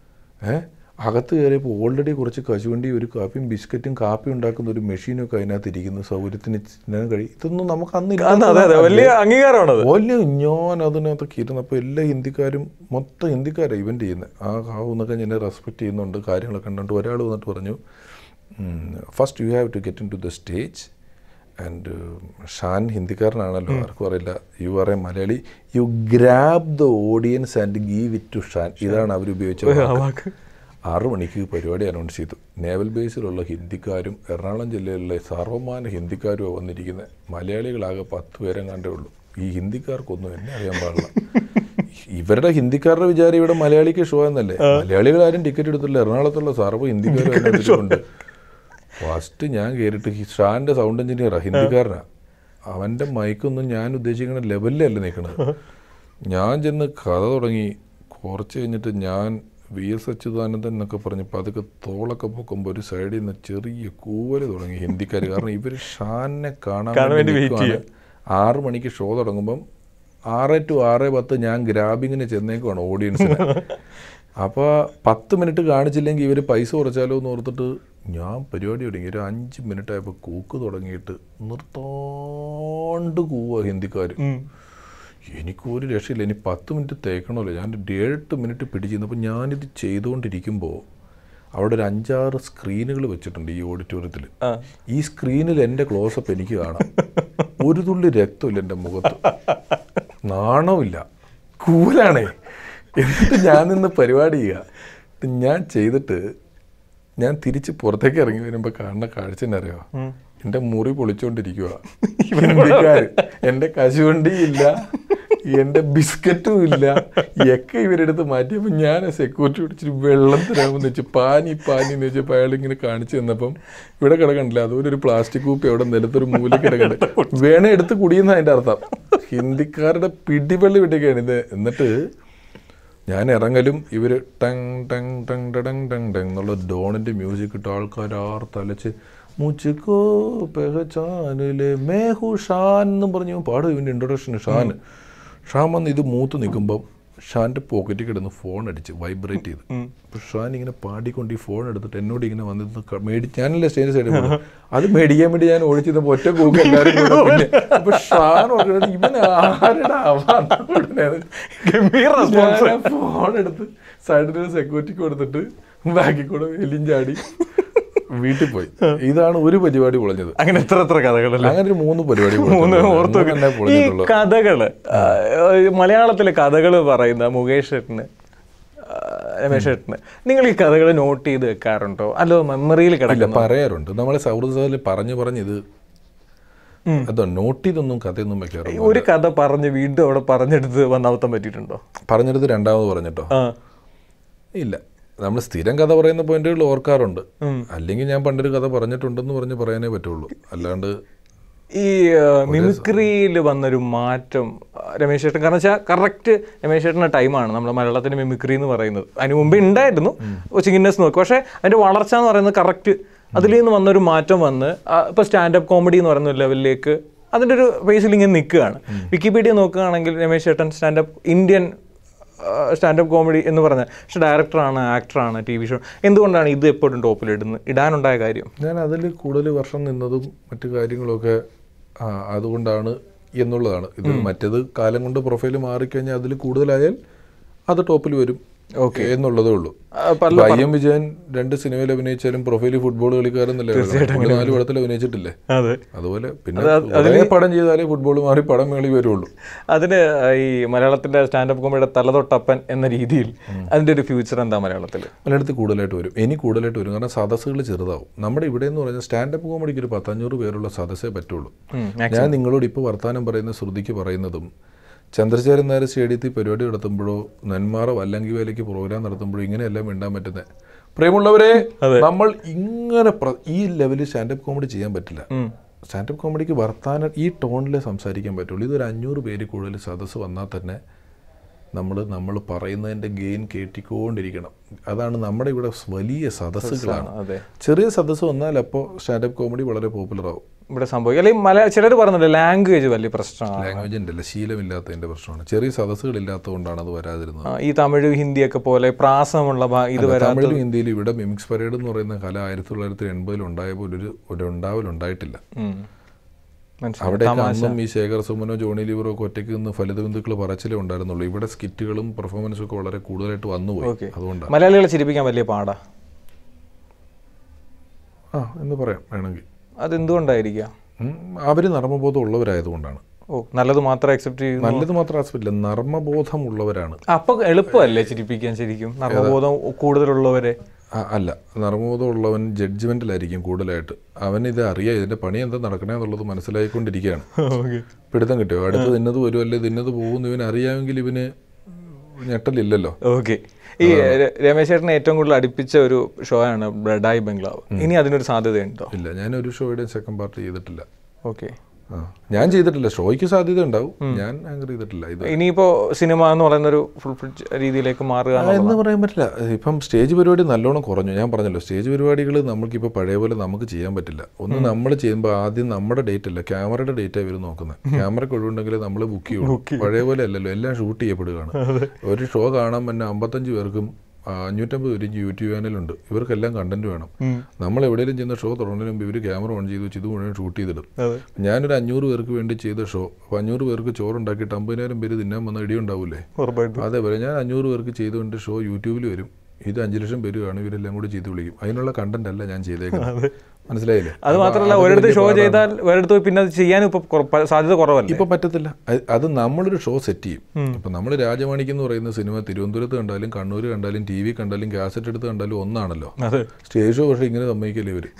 Speaker 1: ഏഹ് അകത്ത് കയറിയപ്പോൾ ഓൾറെഡി കുറച്ച് കശുവണ്ടി ഒരു കാപ്പിയും ബിസ്ക്കറ്റും കാപ്പി ഉണ്ടാക്കുന്ന ഒരു മെഷീനൊക്കെ അതിനകത്ത് ഇരിക്കുന്നു സൗകര്യത്തിന് തിന്നാൻ കഴിയും ഇതൊന്നും നമുക്ക് അന്ന്
Speaker 2: അതെ അതെ
Speaker 1: ഇല്ലാത്തതാണ്.
Speaker 2: വലിയ അംഗീകാരമാണത്
Speaker 1: വലിയ ഞാൻ അതിനകത്തൊക്കെ ഇരുന്നപ്പോൾ എല്ലാ ഹിന്ദിക്കാരും മൊത്തം ഹിന്ദിക്കാരാണ് ഇവൻ്റ് ചെയ്യുന്നത് ആ ഹാവ് എന്നൊക്കെ ഞാൻ റെസ്പെക്ട് ചെയ്യുന്നുണ്ട് കാര്യങ്ങളൊക്കെ കണ്ടുകൊണ്ട് ഒരാൾ വന്നിട്ട് പറഞ്ഞു first you have to get into the stage and Shan ഹിന്ദിക്കാരനാണല്ലോ ആർക്കും അറിയില്ല you are a Malayali you grab the audience and give it to Shan ഇതാണ് അവർ ഉപയോഗിച്ച വാക്ക്.
Speaker 2: വാക്ക്.
Speaker 1: ആറു മണിക്ക് പരിപാടി അനൗൺസ് ചെയ്തു നേവൽ ബേസിലുള്ള ഹിന്ദിക്കാരും എറണാകുളം ജില്ലയിലുള്ള സർവമാന ഹിന്ദിക്കാരും വന്നിരിക്കുന്നത് മലയാളികളാകെ പത്ത് പേരെ കണ്ടേ ഉള്ളൂ ഈ ഹിന്ദിക്കാർക്കൊന്നും എന്നെ അറിയാൻ പാടില്ല ഇവരുടെ ഹിന്ദിക്കാരുടെ വിചാരം ഇവിടെ മലയാളിക്ക് ഷോ എന്നല്ലേ മലയാളികൾ ആരും ടിക്കറ്റ് എടുത്തില്ല എറണാകുളത്തുള്ള സർവ്വ ഹിന്ദിക്കാരും ഫസ്റ്റ് ഞാൻ കയറിയിട്ട് ഈ ഷാൻ്റെ സൗണ്ട് എഞ്ചിനീയറാ ഹിന്ദിക്കാരനാ അവൻ്റെ മൈക്കൊന്നും ഞാൻ ഉദ്ദേശിക്കുന്ന ലെവലിലല്ല നിൽക്കണത് ഞാൻ ചെന്ന് കഥ തുടങ്ങി കുറച്ച് കഴിഞ്ഞിട്ട് ഞാൻ വി എസ് അച്യുതാനന്ദൻ എന്നൊക്കെ പറഞ്ഞ് പതുക്കെ തോളൊക്കെ പൊക്കുമ്പോൾ ഒരു സൈഡിൽ നിന്ന് ചെറിയ കൂവല് തുടങ്ങി ഹിന്ദിക്കാർ കാരണം ഇവർ ഷാനെ കാണാൻ
Speaker 2: കാണാൻ
Speaker 1: വേണ്ടി
Speaker 2: വേണ്ടി wait
Speaker 1: നിൽക്കുവാണ്. ആറ് മണിക്ക് ഷോ തുടങ്ങുമ്പം ആറ് ടു ആറ് പത്ത് ഞാൻ ഗ്രാബിങ്ങിന് ചെന്നേക്കുവാണ് ഓഡിയൻസിന് അപ്പോൾ പത്ത് മിനിറ്റ് കാണിച്ചില്ലെങ്കിൽ ഇവർ പൈസ കുറച്ചാലോ എന്ന് ഓർത്തിട്ട് ഞാൻ പരിപാടി തുടങ്ങി ഒരു അഞ്ച് മിനിറ്റ് ആയപ്പോൾ കൂക്ക് തുടങ്ങിയിട്ട് നിർത്താണ്ട് കൂവ ഹിന്ദിക്കാർ എനിക്ക് ഒരു രക്ഷയില്ല ഇനി പത്ത് മിനിറ്റ് തേക്കണമല്ലോ ഞാൻ ഒരു ഏഴെട്ട് മിനിറ്റ് പിടിച്ചിരുന്നു അപ്പോൾ ഞാനിത് ചെയ്തുകൊണ്ടിരിക്കുമ്പോൾ അവിടെ ഒരു അഞ്ചാറ് സ്ക്രീനുകൾ വെച്ചിട്ടുണ്ട് ഈ ഓഡിറ്റോറിയത്തിൽ
Speaker 2: ആ.
Speaker 1: ഈ സ്ക്രീനിൽ എൻ്റെ ക്ലോസപ്പ് എനിക്ക് കാണാം ഒരു തുള്ളി രക്തമില്ല എൻ്റെ മുഖത്ത് നാണമില്ല കൂലാണേ എന്നിട്ട് ഞാൻ നിന്ന് പരിപാടി ചെയ്യുക ഇത് ഞാൻ ചെയ്തിട്ട് ഞാൻ തിരിച്ച് പുറത്തേക്ക് ഇറങ്ങി വരുമ്പോൾ കാണുന്ന കാഴ്ച തന്നെ അറിയോ എൻ്റെ മുറി പൊളിച്ചോണ്ടിരിക്കുക ഹിന്ദിക്കാർ എൻ്റെ കശുവണ്ടിയും ഇല്ല എൻ്റെ ബിസ്ക്കറ്റും ഇല്ല ഒക്കെ ഇവരെടുത്ത് മാറ്റിയപ്പോൾ ഞാൻ സെക്യൂരിറ്റി പിടിച്ചിട്ട് വെള്ളം തരാമെന്ന് വെച്ച് പാനി പാനി എന്ന് വെച്ചപ്പോൾ അയാൾ ഇങ്ങനെ കാണിച്ചു തന്നപ്പം ഇവിടെ കിടക്കണ്ടില്ല അതുപോലെ ഒരു പ്ലാസ്റ്റിക് കുപ്പി അവിടെ നിലത്തൊരു മൂല കിടക്കണ്ട് വേണേ എടുത്ത് കുടിയെന്ന അതിൻ്റെ അർത്ഥം ഹിന്ദിക്കാരുടെ പിടിവള്ളി വിട്ടൊക്കെയാണ് ഇത് എന്നിട്ട് ഞാൻ ഇറങ്ങലും ഇവർ ടങ് ടങ് ടങ് ടങ് ടങ് ടങ് എന്നുള്ള ഡോണിൻ്റെ മ്യൂസിക് ഇട്ട് ആൾക്കാർ ആർ തലച്ച് മുച്ചുക്കോ പെഹച്ചാനിലെ മേഹു ഷാൻ എന്നും പറഞ്ഞു പാടും ഇവൻ്റെ ഇൻട്രൊഡക്ഷൻ ഷാൻ ഷാൻ വന്ന് ഇത് മൂത്ത് നിൽക്കുമ്പം ഷാൻ്റെ പോക്കറ്റിൽ കിടന്ന് ഫോൺ അടിച്ച് വൈബ്രേറ്റ് ചെയ്ത് അപ്പോൾ ഷാൻ ഇങ്ങനെ പാടിക്കൊണ്ട് ഈ ഫോൺ എടുത്തിട്ട് എന്നോട് ഇങ്ങനെ വന്നിരുന്ന് ക- മേടി ഞാനല്ലേ സ്റ്റേജ് സൈഡിൽ പോയത് അത് മേടിക്കാൻ വേണ്ടി ഞാൻ ഒഴിച്ചത് ഒറ്റ കൂക്ക് എല്ലാവരും കൂടെ പിന്നെ അപ്പോൾ ഷാൻ പറഞ്ഞത് ഇവൻ ആരുടെ ഉടനെ
Speaker 2: ഗംഭീര റെസ്പോൺസ്
Speaker 1: ഞാൻ ഫോൺ എടുത്ത് സൈഡിൽ സെക്യൂരിറ്റിക്ക് കൊടുത്തിട്ട് ബാക്കിൽ കൂടെ എലിയും ചാടി വീട്ടിൽ പോയി ഇതാണ് ഒരു പരിപാടി പൊളഞ്ഞത്
Speaker 2: അങ്ങനെ എത്ര എത്ര കഥകളല്ലേ
Speaker 1: അങ്ങനെ ഒരു മൂന്ന് പരിപാടി
Speaker 2: മൂന്ന് ഓർത്ത്
Speaker 1: മൂന്നെണ്ണേ
Speaker 2: വെക്ക്. ഈ
Speaker 1: പൊളിഞ്ഞിട്ടുള്ളൂ
Speaker 2: കഥകള് ആ, ഈ മലയാളത്തിലെ കഥകള് പറയുന്ന മുകേഷ് ഏട്ടന് ആ, രമേശ് ഏട്ടന് നിങ്ങൾ ഈ കഥകൾ നോട്ട് ചെയ്ത് വെക്കാറുണ്ടോ അല്ലോ മെമ്മറിയിൽ
Speaker 1: ഇല്ല
Speaker 2: കിടക്കുന്നു
Speaker 1: പറയാറുണ്ട് നമ്മളെ സൗഹൃദത്തിൽ പറഞ്ഞു പറഞ്ഞ് ഇത് അതോ നോട്ട് ചെയ്തൊന്നും കഥയൊന്നും വെക്കാറില്ല
Speaker 2: ഒരു കഥ പറഞ്ഞ് വീണ്ടും അവിടെ പറഞ്ഞെടുത്ത് വന്നവത്തം പറ്റിയിട്ടുണ്ടോ
Speaker 1: പറഞ്ഞെടുത്ത് രണ്ടാമത് പറഞ്ഞിട്ടോ
Speaker 2: ആ
Speaker 1: ഇല്ല നമ്മൾ സ്ഥിരം കഥ പറയുന്ന പോയിന്റുകൾ ഓർക്കാറുണ്ട് അല്ലെങ്കിൽ ഞാൻ പണ്ടൊരു കഥ പറഞ്ഞിട്ടുണ്ടെന്ന് പറഞ്ഞ് പറയാനേ പറ്റുള്ളൂ അല്ലാണ്ട്
Speaker 2: ഈ മിമിക്രിയിൽ വന്നൊരു മാറ്റം ആ, രമേശ് ചേട്ടൻ കാരണം വെച്ചാൽ കറക്റ്റ് രമേശ് ചേട്ടൻ്റെ ടൈമാണ് നമ്മുടെ മലയാളത്തിന് മിമിക്രി എന്ന് പറയുന്നത് അതിന് മുമ്പ് ഉണ്ടായിരുന്നു ചിങ്ങിനെസ് നോക്കി പക്ഷേ അതിൻ്റെ വളർച്ച എന്ന് പറയുന്നത് കറക്റ്റ് അതിൽ നിന്ന് വന്നൊരു മാറ്റം വന്ന് ഇപ്പോൾ സ്റ്റാൻഡപ്പ് കോമഡി എന്ന് പറയുന്ന ലെവലിലേക്ക് അതിൻ്റെ ഒരു ബേസിൽ ഇങ്ങനെ നിൽക്കുകയാണ് വിക്കിപീഡിയ നോക്കുകയാണെങ്കിൽ രമേശ് ചേട്ടൻ സ്റ്റാൻഡപ്പ് ഇന്ത്യൻ സ്റ്റാൻഡപ്പ് കോമഡി എന്ന് പറഞ്ഞ പക്ഷെ ഡയറക്ടറാണ് ആക്ടറാണ് ടി വി ഷോ എന്തുകൊണ്ടാണ് ഇത് എപ്പോഴും ടോപ്പിലിടുന്നത് ഇടാനുണ്ടായ കാര്യം
Speaker 1: ഞാൻ അതിൽ കൂടുതൽ വർഷം നിന്നതും മറ്റു കാര്യങ്ങളൊക്കെ ആ, അതുകൊണ്ടാണ് എന്നുള്ളതാണ് ഇത് മറ്റേത് കാലം കൊണ്ട് പ്രൊഫൈൽ മാറിക്കഴിഞ്ഞാൽ അതിൽ കൂടുതലായാൽ അത് ടോപ്പിൽ വരും ഓക്കെ എന്നുള്ളതേ ഉള്ളൂ
Speaker 2: ആ, പല
Speaker 1: ഇപ്പൊ ഐ എം വിജയൻ രണ്ട് സിനിമയിൽ അഭിനയിച്ചാലും പ്രൊഫൈൽ ഫുട്ബോൾ കളിക്കാരെന്നല്ലേ പുള്ളി നാല് പടത്തിൽ അഭിനയിച്ചിട്ടില്ലേ
Speaker 2: അതെ
Speaker 1: അതുപോലെ പിന്നെ കുറേ പടം ചെയ്താലേ ഫുട്ബോൾ മാറി പടം മേളി വരുള്ളൂ
Speaker 2: അതിന് ഈ മലയാളത്തിന്റെ സ്റ്റാൻഡപ്പ് കോമഡിയുടെ തലതൊട്ടപ്പൻ എന്ന രീതിയിൽ അതിന്റെ ഒരു ഫ്യൂച്ചർ എന്താ മലയാളത്തിൽ
Speaker 1: പലയിടത്ത് കൂടുതലായിട്ട് വരും ഇനി കൂടുതലായിട്ട് വരും കാരണം സദസ്സുകൾ ചെറുതാവും നമ്മുടെ ഇവിടെ എന്ന് പറഞ്ഞാൽ സ്റ്റാൻഡപ്പ് കോമഡിക്ക് ഒരു പത്തഞ്ഞൂറ് പേരുള്ള സദസ്സേ പറ്റുള്ളൂ ഞാൻ നിങ്ങളോട് ഇപ്പോൾ വർത്തമാനം പറയുന്ന ശ്രുതിക്ക് പറയുന്നതും ചന്ദ്രശേഖരൻ നായർ സ്റ്റേഡിയത്തിൽ പരിപാടി നടത്തുമ്പോഴോ നെന്മാറ വല്ലങ്കി വേലയ്ക്ക് പ്രോഗ്രാം നടത്തുമ്പോഴോ ഇങ്ങനെയെല്ലാം മിണ്ടാൻ പറ്റുന്നത് പ്രിയമുള്ളവരെ നമ്മൾ ഇങ്ങനെ പ്ര- ഈ ലെവലിൽ സ്റ്റാൻഡപ്പ് കോമഡി ചെയ്യാൻ പറ്റില്ല സ്റ്റാൻഡപ്പ് കോമഡിക്ക് വർത്താനം ഈ ടോണിലേ സംസാരിക്കാൻ പറ്റുള്ളൂ ഇതൊരു അഞ്ഞൂറ് പേര് കൂടുതൽ സദസ്സ് വന്നാൽ തന്നെ നമ്മൾ നമ്മൾ പറയുന്നതിൻ്റെ ഗെയിൻ കേട്ടിക്കൊണ്ടിരിക്കണം അതാണ് നമ്മുടെ ഇവിടെ വലിയ സദസ്സുകളാണ്
Speaker 2: അതെ
Speaker 1: ചെറിയ സദസ്സ് വന്നാൽ അപ്പോൾ സ്റ്റാൻഡപ്പ് കോമഡി വളരെ പോപ്പുലർ ആവും
Speaker 2: ഇവിടെ സംഭവിക്കും അല്ലെങ്കിൽ മല ചിലർ പറയുന്നുണ്ട് ലാംഗ്വേജ് വലിയ പ്രശ്നമാണ്
Speaker 1: ലാംഗ്വേജിൻ്റെ അല്ല ശീലമില്ലാത്തതിൻ്റെ പ്രശ്നമാണ് ചെറിയ സദസ്സുകൾ ഇല്ലാത്തതുകൊണ്ടാണ് അത് വരാതിരുന്നത്
Speaker 2: ആ, ഈ തമിഴ് ഹിന്ദിയൊക്കെ പോലെ പ്രാസമുള്ള ഭാ- ഇത് വരാ
Speaker 1: തമിഴിലും ഹിന്ദിയിലും ഇവിടെ മിമിക്സ് പരേഡ് എന്ന് പറയുന്ന കല ആയിരത്തി തൊള്ളായിരത്തി എൺപതിൽ ഉണ്ടായപ്പോൾ ഒരു ഒരു ഉണ്ടാവലുണ്ടായിട്ടില്ല
Speaker 2: ഉം. മനസ്സിലായി
Speaker 1: അവിടെയൊക്കെ അന്നും ഈ ശേഖർ സുമനോ ജോണി ലിവറോ ഒക്കെ ഒറ്റയ്ക്ക് നിന്ന് ഫലിത ബന്ധുക്കൾ പറച്ചിലേ ഉണ്ടായിരുന്നുള്ളൂ ഇവിടെ സ്കിറ്റുകളും പെർഫോമൻസും ഒക്കെ വളരെ കൂടുതലായിട്ട് വന്നുപോയി
Speaker 2: ഓക്കെ
Speaker 1: അതുകൊണ്ടാണ്
Speaker 2: മലയാളികളെ ചിരിപ്പിക്കാൻ വലിയ പാടാ
Speaker 1: ആ എന്ന് പറയാം വേണമെങ്കിൽ
Speaker 2: അതെന്തുകൊണ്ടായിരിക്കാം
Speaker 1: അവർ നർമ്മബോധം ഉള്ളവരായതുകൊണ്ടാണ്
Speaker 2: ഓ നല്ലത് മാത്രം അക്സെപ്റ്റ് ചെയ്യുന്നു
Speaker 1: നല്ലത് മാത്രം ആസ്പെക്റ്റില്ല നർമ്മബോധമുള്ളവരാണ്
Speaker 2: അപ്പൊ എളുപ്പമല്ലേ ചിരിപ്പിക്കാൻ ശരിക്കും നർമ്മബോധം കൂടുതലുള്ളവരെ
Speaker 1: ആ, അല്ല നർമ്മബോധം ഉള്ളവൻ ജഡ്ജ്മെന്റിലായിരിക്കും കൂടുതലായിട്ട് അവൻ ഇത് അറിയാം ഇതിന്റെ പണി എന്താ നടക്കണേ എന്നുള്ളത് മനസ്സിലായിക്കൊണ്ടിരിക്കുകയാണ് പിടുത്തം കിട്ടിയോ അടുത്ത് തിന്നത് വരും അല്ലെ തിന്നത് പോകുന്നു ഇവൻ അറിയാമെങ്കിൽ ഇവന് ഞെട്ടലില്ലല്ലോ
Speaker 2: ഓക്കെ ഈ ര- രമേശ് ചേട്ടനെ ഏറ്റവും കൂടുതൽ അടുപ്പിച്ച ഒരു ഷോ ആണ് ബ്രഡായി ബംഗ്ലാവ് ഇനി അതിനൊരു സാധ്യതയുണ്ടോ
Speaker 1: ഇല്ല ഞാനൊരു ഷോയുടെയും സെക്കൻഡ് പാർട്ട് ചെയ്തിട്ടില്ല
Speaker 2: ഓക്കെ
Speaker 1: ആ ഞാൻ ചെയ്തിട്ടില്ല ഷോയ്ക്ക് സാധ്യത ഉണ്ടാവും ഞാൻ ആങ്കർ ചെയ്തിട്ടില്ല ഇത്
Speaker 2: ഇനിയിപ്പോ സിനിമ എന്ന് പറയുന്ന ഒരു ഫുൾ ഫ്ലിഡ്ജ് രീതിയിലേക്ക് മാറുക
Speaker 1: ആ, എന്ന് പറയാൻ പറ്റില്ല ഇപ്പം സ്റ്റേജ് പരിപാടി നല്ലോണം കുറഞ്ഞു ഞാൻ പറഞ്ഞല്ലോ സ്റ്റേജ് പരിപാടികൾ നമുക്കിപ്പോൾ പഴയ പോലെ നമുക്ക് ചെയ്യാൻ പറ്റില്ല ഒന്ന് നമ്മൾ ചെയ്യുമ്പോൾ ആദ്യം നമ്മുടെ ഡേറ്റ് അല്ല ക്യാമറയുടെ ഡേറ്റ് ഇവർ നോക്കുന്നത് ക്യാമറയ്ക്ക് ഒഴിവുണ്ടെങ്കിൽ നമ്മൾ ബുക്ക് ചെയ്യുള്ളൂ പഴയ പോലെ അല്ലല്ലോ എല്ലാം ഷൂട്ട് ചെയ്യപ്പെടുകയാണ് ഒരു ഷോ കാണാൻ തന്നെ അമ്പത്തഞ്ച് പേർക്കും ആ, അഞ്ഞൂറ്റമ്പത് പേര് യൂട്യൂബ് ചാനലുണ്ട് ഇവർക്കെല്ലാം കണ്ടന്റ് വേണം നമ്മൾ എവിടെയെങ്കിലും ചെയ്യുന്ന ഷോ തുടങ്ങുന്നതിന് മുമ്പ് ഇവർ ക്യാമറ ഓൺ ചെയ്ത് വെച്ച് ഇത് മുഴുവൻ ഷൂട്ട് ചെയ്തിടും
Speaker 2: അതെ.
Speaker 1: ഞാനൊരു അഞ്ഞൂറ് പേർക്ക് വേണ്ടി ചെയ്ത ഷോ അപ്പോൾ അഞ്ഞൂറ് പേർക്ക് ചോറുണ്ടാക്കിയിട്ട് അമ്പതിനായിരം പേര് തിന്നാൻ വന്ന ഇടി ഉണ്ടാവില്ലേ
Speaker 2: ഉറപ്പായിട്ടും
Speaker 1: അതേപോലെ ഞാൻ അഞ്ഞൂറ് പേർക്ക് ചെയ്തുകൊണ്ട് ഷോ യൂട്യൂബിൽ വരും ഇത് അഞ്ച് ലക്ഷം പേര് കാണും ഇവരെല്ലാം കൂടി ചെയ്ത് വിളിക്കും അതിനുള്ള കണ്ടന്റ് അല്ല ഞാൻ ചെയ്തേക്കുന്നത് മനസ്സിലായില്ലേ
Speaker 2: അത് മാത്രമല്ല ഒരിടത്ത് ഷോ ചെയ്താൽ ഒരിടത്ത് പോയി പിന്നെ അത് ചെയ്യാനും ഇപ്പൊ കുറ- പ- സാധ്യത കുറവല്ലേ
Speaker 1: ഇപ്പൊ പറ്റത്തില്ല അത് അത് നമ്മളൊരു ഷോ സെറ്റ് ചെയ്യും ഇപ്പൊ നമ്മൾ രാജമാണിക്ക് എന്ന് പറയുന്ന സിനിമ തിരുവനന്തപുരത്ത് കണ്ടാലും കണ്ണൂർ കണ്ടാലും ടി വി കണ്ടാലും കാസറ്റ് എടുത്ത് കണ്ടാലും ഒന്നാണല്ലോ
Speaker 2: അതെ
Speaker 1: സ്റ്റേജ് ഷോ പക്ഷേ ഇങ്ങനെ സമ്മതിക്കല്ലേ ഇവര്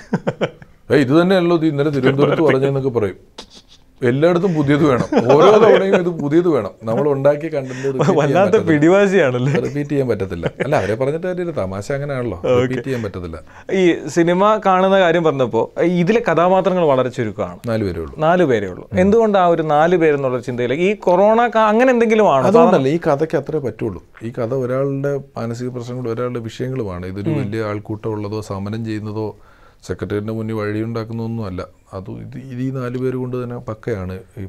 Speaker 1: ഏയ് ഇത് തന്നെയല്ലോ ഇത് ഇന്നലെ തിരുവനന്തപുരത്ത് പറഞ്ഞെന്നൊക്കെ പറയും എല്ലായിടത്തും പുതിയത് വേണം ഓരോ തവണയും ഇത് പുതിയത് വേണം നമ്മൾ ഉണ്ടാക്കിയ കണ്ടന്റ്
Speaker 2: വല്ലാത്ത പിടിവാശിയാണല്ലേ
Speaker 1: റിപ്പീറ്റ് ചെയ്യാൻ പറ്റത്തില്ല അല്ല അവരെ പറഞ്ഞിട്ട് കാര്യമില്ല തമാശ അങ്ങനെയാണല്ലോ റിപ്പീറ്റ് ചെയ്യാൻ പറ്റത്തില്ല
Speaker 2: ഈ സിനിമ കാണുന്ന കാര്യം പറഞ്ഞപ്പോൾ ഇതിലെ കഥാപാത്രങ്ങൾ വളരെ ചുരുക്കമാണ്
Speaker 1: നാല് പേരേ ഉള്ളൂ
Speaker 2: നാല് പേരേ ഉള്ളൂ എന്തുകൊണ്ട് ആ ഒരു നാല് പേരെന്നുള്ള ചിന്തയിലേക്ക് ഈ കൊറോണ കാ- അങ്ങനെ എന്തെങ്കിലും ആണോ
Speaker 1: അതുകൊണ്ടല്ല ഈ കഥയ്ക്ക് അത്രേ പറ്റുള്ളൂ ഈ കഥ ഒരാളുടെ മാനസിക പ്രശ്നങ്ങളും ഒരാളുടെ വിഷയങ്ങളുമാണ് ഇതൊരു വലിയ ആൾക്കൂട്ടം ഉള്ളതോ സമരം ചെയ്യുന്നതോ സെക്രട്ടറിയുടെ മുന്നിൽ വഴിയുണ്ടാക്കുന്നതൊന്നും അല്ല അത് ഇത് ഇത് ഈ നാല് പേര് കൊണ്ട് തന്നെ പക്കയാണ് ഈ പടം